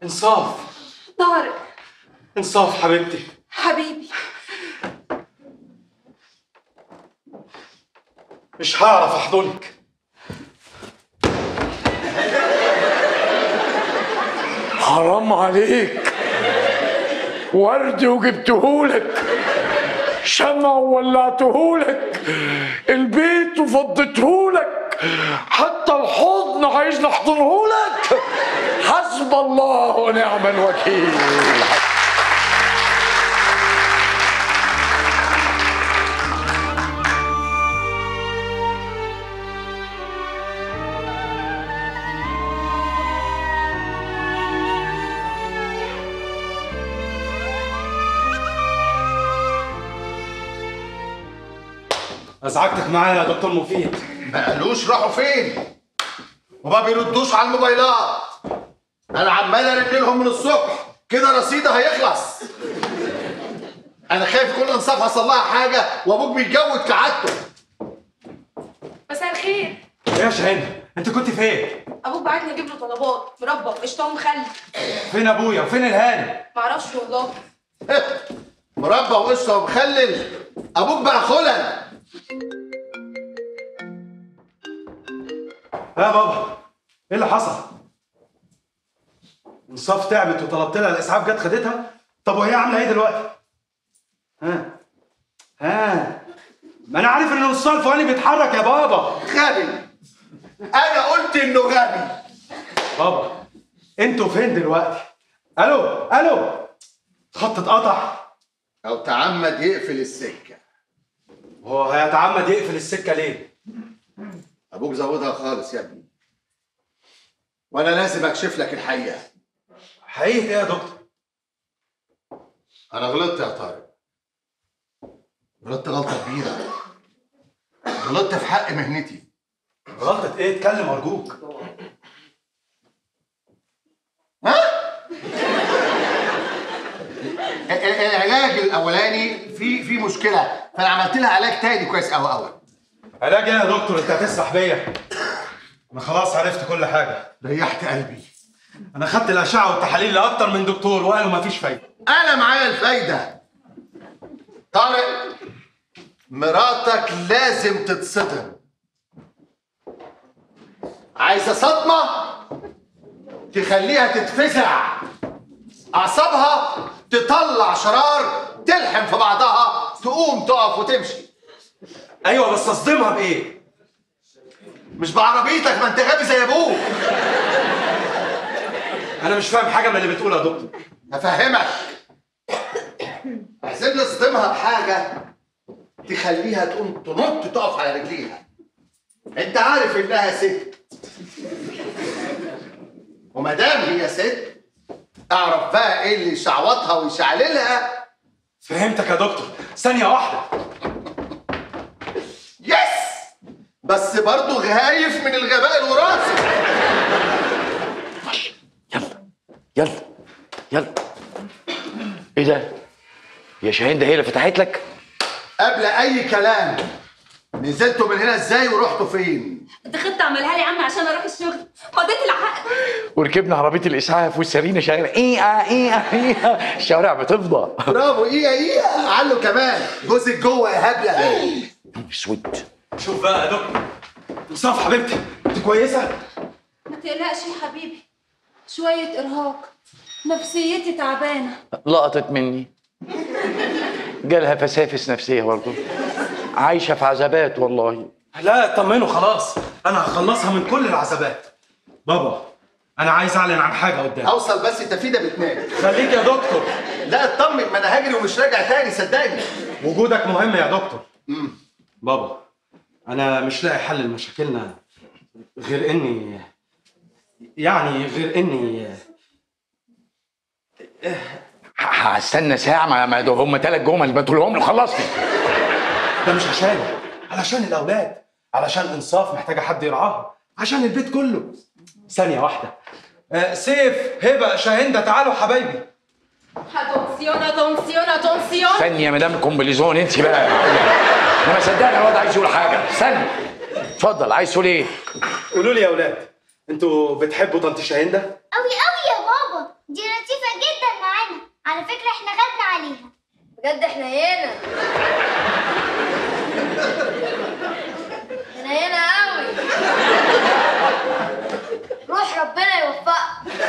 انصاف طارق انصاف حبيبتي حبيبي مش هعرف احضنك حرام عليك ورد وجبتهولك شمع وولعتهولك البيت وفضيتهولك حتى الحضن عايزني احضنهولك حسب الله ونعم الوكيل ازعجتك معايا يا دكتور مفيد ما قالوش راحوا فين وما بيردوش على الموبايلات انا عمال ارن لهم من الصبح كده رصيدي هيخلص انا خايف كل انصاف حصل لها حاجه وابوك بيتجوز كعادته مساء الخير ايه يا شاهين انت كنت فين ابوك بعتني اجيب له طلبات مربى وقشطه ومخلل فين ابويا وفين الهاني معرفش والله مربى وقشطه ومخلل ابوك بقى خلل ها يا بابا ايه اللي حصل انصاف تعبت وطلبت لها الاسعاف جت خدتها طب وهي عامله ايه دلوقتي ها ها ما انا عارف ان نصها الفوقاني بيتحرك يا بابا غبي انا قلت انه غبي بابا انتوا فين دلوقتي الو الو خط اتقطع او تعمد يقفل السكه هو هيتعمد يقفل السكه ليه ابوك زودها خالص يا ابني وانا لازم اكشف لك الحقيقه حقيقه ايه يا دكتور انا غلطت يا طارق غلطت غلطه كبيره غلطت في حق مهنتي غلطه ايه اتكلم ارجوك ال- ال- العلاج الاولاني في في مشكله فانا عملت لها علاج تاني كويس قوي قوي علاج ايه يا دكتور انت هتسرح بيا انا خلاص عرفت كل حاجه ريحت قلبي انا خدت الاشعه والتحاليل لاكتر من دكتور وقالوا مفيش فايده انا معايا الفايده طارق مراتك لازم تتصدم عايزه صدمه تخليها تتفزع اعصابها تطلع شرار تلحم في بعضها تقوم تقف وتمشي ايوه بس اصدمها بايه مش بعربيتك ما انت غبي زي ابوك انا مش فاهم حاجه من اللي بتقوله يا دكتور هفهمك عايزين نصدمها بحاجة تخليها تقوم تنط تقف على رجليها انت عارف انها ست وما دام هي ست اعرف بقى ايه اللي يشعوطها ويشعللها فهمتك يا دكتور ثانيه واحده يس بس برضه غايف من الغباء الوراثي يلا يلا ايه ده يا شاهين ده هي اللي فتحت لك قبل اي كلام نزلتوا من هنا ازاي ورحتوا فين انت خطه عملها لي يا عم عشان اروح الشغل مضيت العقد وركبنا عربيه الاسعاف والسرينه شغاله ايه اه ايه اه ايه آه. الشوارع بتفضى برافو ايه ايه علوا كمان جوزك جوه يا هبله اسود شوف بقى يا دكتور انصاف حبيبتي انت كويسه ما تقلقش يا حبيبي شويه ارهاق نفسيتي تعبانه لقطت مني جالها فسافس نفسيه برضه عايشه في عذابات والله لا اطمنوا خلاص انا هخلصها من كل العذابات بابا انا عايز اعلن عن حاجه قدام اوصل بس تفيده بتنام خليك يا دكتور لا اطمن ما انا هاجري ومش راجع تاني صدقني وجودك مهم يا دكتور بابا انا مش لاقي حل لمشاكلنا غير اني يعني غير اني ه- هستنى ساعه ما ما دول هم ثلاث جمل ما تقولهم له خلصني ده مش عشاني علشان الاولاد علشان انصاف محتاجه حد يرعاها عشان البيت كله ثانيه واحده آه، سيف هبه شاهنده تعالوا حبايبي اتونسيون اتونسيون اتونسيون استني يا مدام كومبليزون انت بقى انا ما صدقني الواد عايز يقول حاجه استنى اتفضل عايز تقول ايه قولوا لي يا اولاد انتوا بتحبوا طنط شاهنده أوي أوي يا بابا دي على فكرة احنا غدنا عليها بجد احنا هنا احنا هنا قوي روح ربنا يوفقك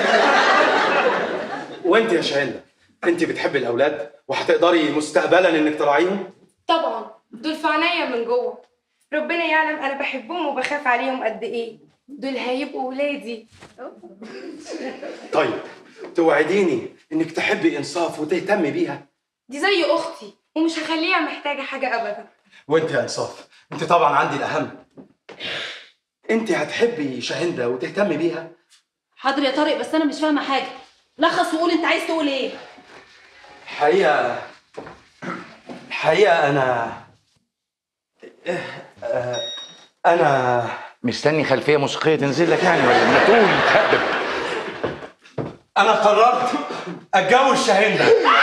وانت يا شاهندة انت بتحبي الاولاد وهتقدري مستقبلا انك تراعيهم طبعا دول في عينيا من جوه ربنا يعلم انا بحبهم وبخاف عليهم قد ايه دول هيبقوا ولادي طيب توعديني انك تحبي انصاف وتهتمي بيها دي زي اختي ومش هخليها محتاجه حاجه ابدا وانت يا انصاف انت طبعا عندي الاهم انت هتحبي شاهندة وتهتمي بيها حاضر يا طارق بس انا مش فاهمه حاجه لخص وقول انت عايز تقول ايه الحقيقة الحقيقة أنا آه، أنا مستني خلفيه موسيقيه تنزل لك يعني ولا ما تقول تهبب أنا قررت أتجوز شاهندة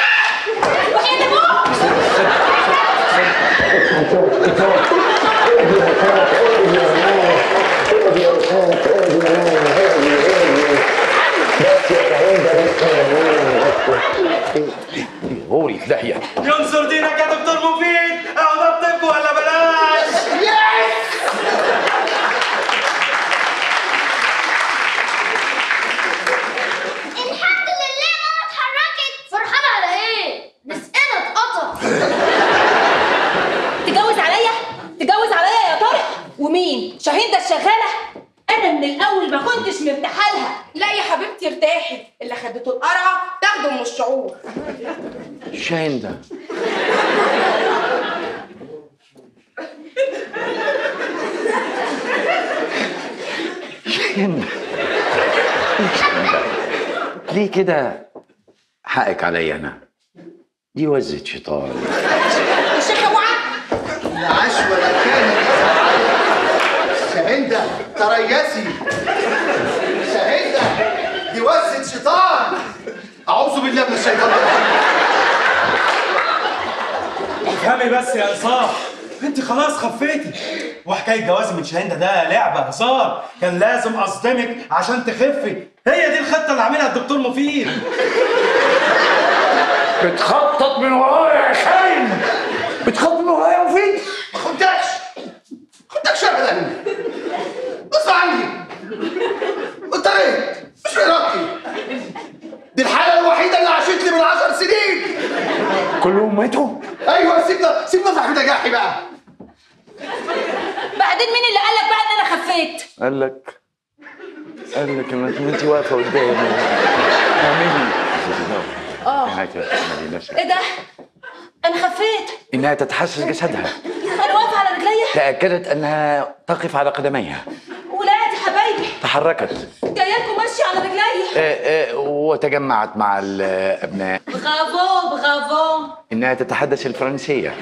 غوري في داهيه ينصر دينك يا دكتور مفيد أقعد أطبك ولا بلاش الحمد لله ماما اتحركت فرحان على ايه نسقنا اتقطع تجوز عليا تجوز عليا يا طارق ومين شاهندة الشغاله انا من الاول ما كنتش مرتاحه لها لا يا حبيبتي ارتاحي اللي خدته القرعه تاخده من الشعور شاهندة شاهندة شاهندة ليه كده حقك عليا انا دي وزة شيطان الشيخ وعد لا عاش ولا كان شاهندة تريسي شاهندة دي وزة شيطان أعوذ بالله من الشيطان الرجيم افهمي بس يا إنصاف أنت خلاص خفيتي وحكاية جوازي من شاهندة ده لعبة هزار كان لازم أصدمك عشان تخفي هي دي الخطة اللي عاملها الدكتور مفيد بتخطط من ورايا يا شاهين بتخطط من ورايا يا مفيد ما خدتكش خدتكش أبدا بص عني اضطريت مش بإرادتي دي الحالة الوحيدة اللي عاشت لي من عشر سنين كلهم ماتوا أيوه سيبنا سيبنا صاحب نجاحي بقى بعدين مين اللي قالك بقى ان انا خفيت قال لك قال لك ان انت واقفه قدامي اعملي اه انها تعملي نفسك ايه ده انا خفيت انها تتحسس جسدها انا واقفه على رجليا تاكدت انها تقف على قدميها ولاد يا حبايبي تحركت جايلكم ماشيه على رجليا آه، آه، وتجمعت مع الابناء برافو برافو انها تتحدث الفرنسيه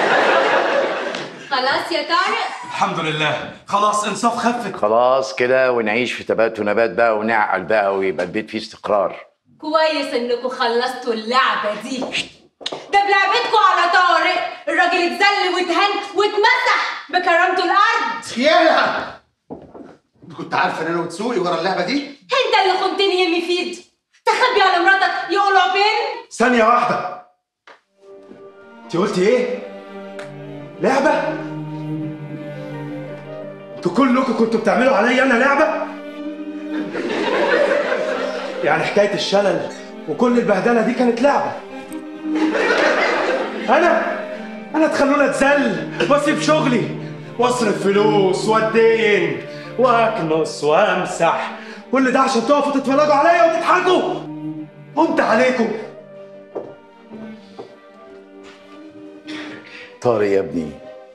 خلاص يا طارق الحمد لله خلاص إنصاف خفت خلاص كده ونعيش في تبات ونبات بقى ونعقل بقى ويبقى البيت فيه استقرار كويس انكم خلصتوا اللعبه دي ده بلعبتكم على طارق الراجل اتذل واتهان واتمسح بكرامته الارض خيانة كنت عارفة إن أنا وتسوقي ورا اللعبة دي انت اللي خنتني يا مفيد تخبي على مراتك يقولوا عبين ثانية واحدة أنت قلتي إيه؟ لعبة؟ انتوا كلكم كنتوا بتعملوا عليا أنا لعبة؟ يعني حكاية الشلل وكل البهدلة دي كانت لعبة أنا أنا تخلوني أتذل وأسيب شغلي وأصرف فلوس وأدين وأكنس وأمسح كل ده عشان تقفوا تتفرجوا عليا وتضحكوا قمت عليكم طارق يا ابني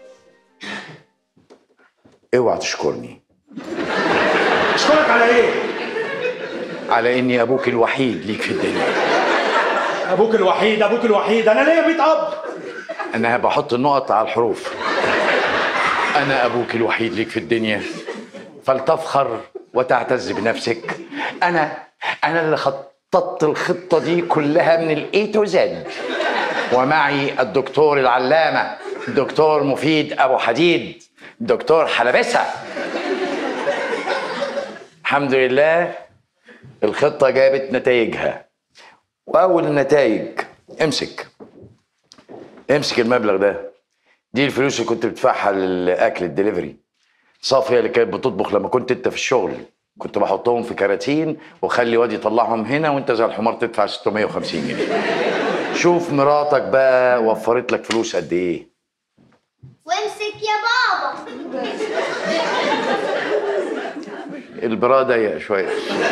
اوعى تشكرني اشكرك على ايه؟ على اني ابوك الوحيد ليك في الدنيا ابوك الوحيد ابوك الوحيد انا ليا 100 اب انا بحط النقط على الحروف انا ابوك الوحيد ليك في الدنيا فلتفخر وتعتز بنفسك انا انا اللي خططت الخطه دي كلها من الاي تو زد ومعي الدكتور العلامه الدكتور مفيد ابو حديد دكتور حلبسه الحمد لله الخطه جابت نتائجها واول النتائج امسك امسك المبلغ ده دي الفلوس اللي كنت بتدفعها للاكل الدليفري صافية اللي كانت بتطبخ لما كنت انت في الشغل كنت بحطهم في كراتين واخلي واد يطلعهم هنا وانت زي الحمار تدفع 650 جنيه شوف مراتك بقى وفرت لك فلوس قد ايه وامسك يا بابا البرا ضيق شويه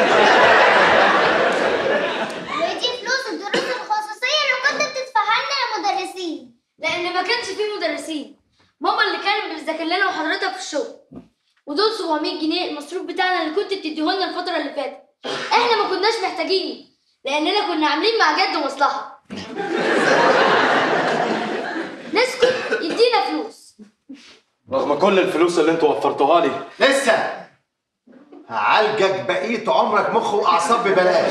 ودي فلوس الدروس الخصوصية اللي كنت بتدفعها لنا يا مدرسين لان ما كانش فيه مدرسين ماما اللي كانت بتذاكر لنا وحضرتك في الشغل ودول 700 جنيه المصروف بتاعنا اللي كنت بتديهولنا الفتره اللي فاتت احنا ما كناش محتاجين لاننا كنا عاملين مع جد مصلحه نسكت يدينا فلوس رغم كل الفلوس اللي انتوا وفرتوها لي لسه هعالجك بقية عمرك مخ وأعصاب ببلاش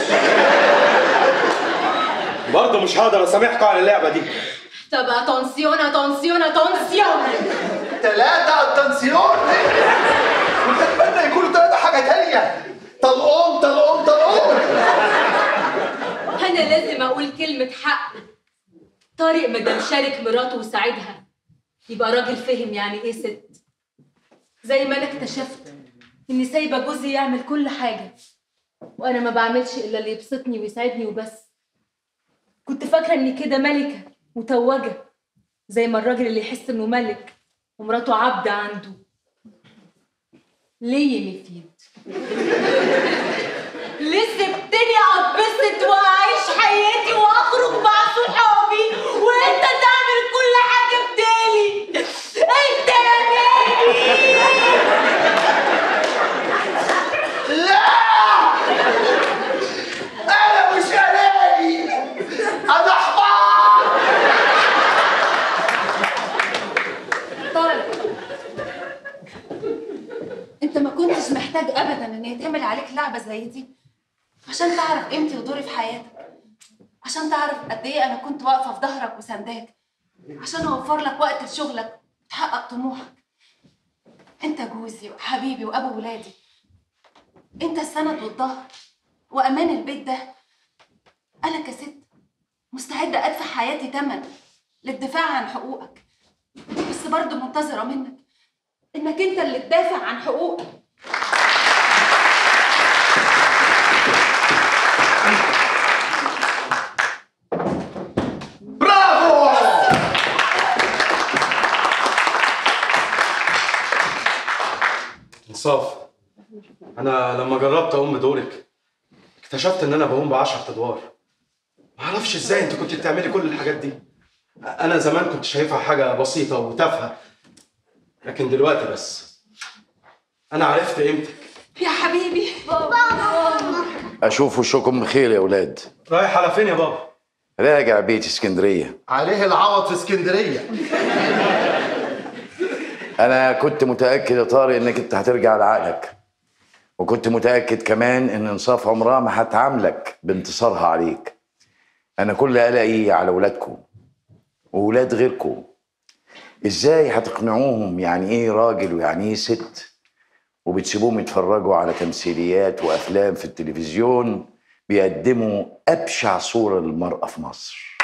برضه مش هقدر اسامحكم على اللعبه دي طب اتونسيون اتونسيون اتونسيون ثلاثة التنسيون كنت أتمنى يكونوا ثلاثة حاجة تانية طلقوم طلقوم طلقوم انا لازم اقول كلمة حق طارق مادام شارك مراته وساعدها يبقى راجل فهم يعني ايه ست زي ما انا اكتشفت اني سايبه جوزي يعمل كل حاجه وانا ما بعملش الا اللي يبسطني ويسعدني وبس كنت فاكره اني كده ملكه متوجه زي ما الراجل اللي يحس انه ملك ومراته عبد عنده ليه يا مفيد ليه سبتني اتبسط واعيش حياتي واخرج مع صحابي وانت تعمل كل حاجه بدالي انت يا نادي لا أنا مش أناني أنا حمار طارق انت ما كنتش محتاج ابدا ان يتعمل عليك لعبه زي دي عشان تعرف قيمتي ودوري في حياتك عشان تعرف قد ايه انا كنت واقفه في ظهرك وسنداك عشان اوفر لك وقت لشغلك وتحقق طموحك انت جوزي وحبيبي وابو ولادي انت السند والظهر وامان البيت ده انا كست مستعده ادفع حياتي تمن للدفاع عن حقوقك بس برضه منتظرة منك إنك أنت اللي تدافع عن حقوقك برافو انصاف انا لما جربت اقوم بدورك اكتشفت ان انا بقوم بعشرة ادوار ما اعرفش ازاي انت كنت بتعملي كل الحاجات دي انا زمان كنت شايفها حاجه بسيطه وتافهه لكن دلوقتي بس انا عرفت قيمتك يا حبيبي اشوف وشكم بخير يا اولاد رايح على فين يا بابا راجع بيت اسكندريه عليه العوض في اسكندرية انا كنت متاكد يا طارق انك انت هترجع لعقلك وكنت متاكد كمان ان انصاف عمرها ما هتعاملك بانتصارها عليك انا كل قلقي على ولادكم وولاد غيركم ازاي هتقنعوهم يعني ايه راجل ويعني ايه ست وبتسيبوهم يتفرجوا على تمثيليات وافلام في التلفزيون بيقدموا ابشع صوره للمراه في مصر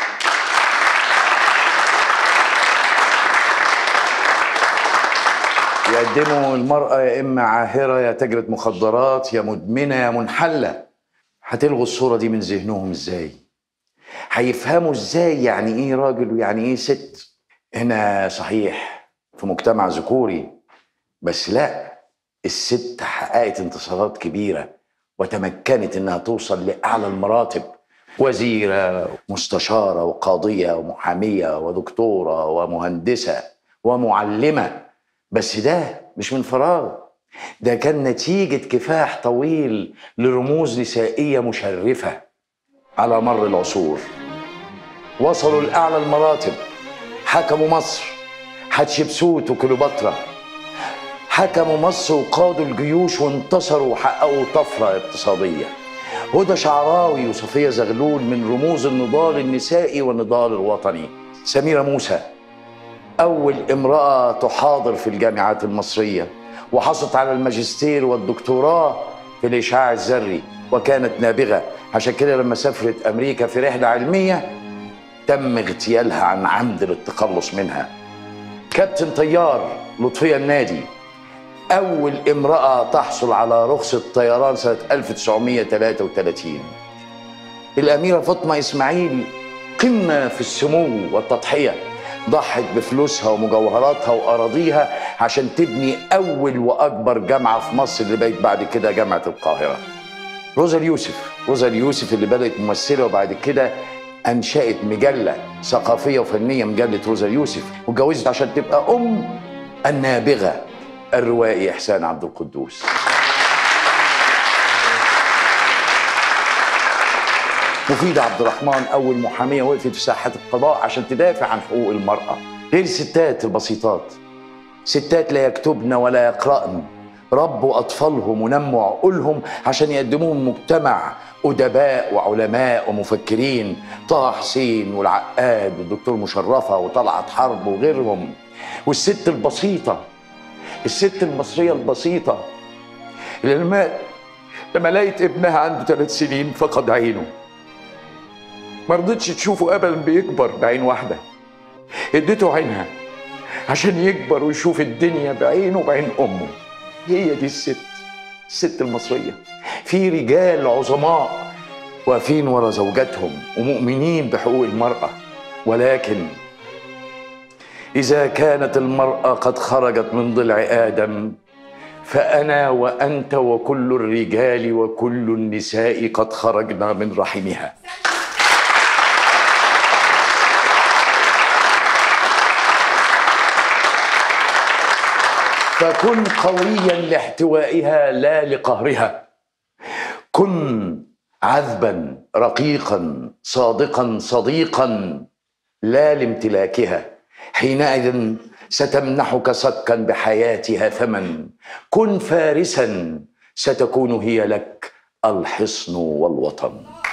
يقدموا المرأة يا إما عاهرة يا تاجرة مخدرات يا مدمنة يا منحلة هتلغوا الصورة دي من ذهنهم إزاي؟ هيفهموا إزاي يعني إيه راجل ويعني إيه ست؟ هنا صحيح في مجتمع ذكوري بس لا الست حققت انتصارات كبيرة وتمكنت إنها توصل لأعلى المراتب وزيرة مستشارة وقاضية ومحامية ودكتورة ومهندسة ومعلمة بس ده مش من فراغ ده كان نتيجة كفاح طويل لرموز نسائية مشرفة على مر العصور وصلوا لأعلى المراتب حكموا مصر حتشبسوت وكليوباترا حكموا مصر وقادوا الجيوش وانتصروا وحققوا طفرة اقتصادية هدى شعراوي وصفية زغلول من رموز النضال النسائي والنضال الوطني سميرة موسى أول امرأة تحاضر في الجامعات المصرية وحصلت على الماجستير والدكتوراه في الإشعاع الذري وكانت نابغة عشان كده لما سافرت أمريكا في رحلة علمية تم اغتيالها عن عمد للتخلص منها كابتن طيار لطفية النادي أول امرأة تحصل على رخصة طيران سنة 1933 الأميرة فاطمة إسماعيل قمة في السمو والتضحية ضحت بفلوسها ومجوهراتها وأراضيها عشان تبني أول وأكبر جامعة في مصر اللي بقت بعد كده جامعة القاهرة روزا اليوسف روزا اليوسف اللي بدأت ممثلة وبعد كده أنشأت مجلة ثقافية وفنية مجلة روزا اليوسف واتجوزت عشان تبقى أم النابغة الروائي إحسان عبد القدوس مفيدة عبد الرحمن أول محامية وقفت في ساحة القضاء عشان تدافع عن حقوق المرأة غير الستات البسيطات ستات لا يكتبن ولا يقرأن ربوا أطفالهم ونموا عقولهم عشان يقدموهم مجتمع أدباء وعلماء ومفكرين طه حسين والعقاد والدكتور مشرفة وطلعت حرب وغيرهم والست البسيطة الست المصرية البسيطة اللي لما لما لقيت ابنها عنده ثلاث سنين فقد عينه ما رضتش تشوفه ابدا بيكبر بعين واحده اديته عينها عشان يكبر ويشوف الدنيا بعينه وبعين امه هي دي الست الست المصريه في رجال عظماء واقفين ورا زوجاتهم ومؤمنين بحقوق المراه ولكن اذا كانت المراه قد خرجت من ضلع ادم فانا وانت وكل الرجال وكل النساء قد خرجنا من رحمها فكن قويا لاحتوائها لا لقهرها كن عذبا رقيقا صادقا صديقا لا لامتلاكها حينئذ ستمنحك صكا بحياتها ثمن كن فارسا ستكون هي لك الحصن والوطن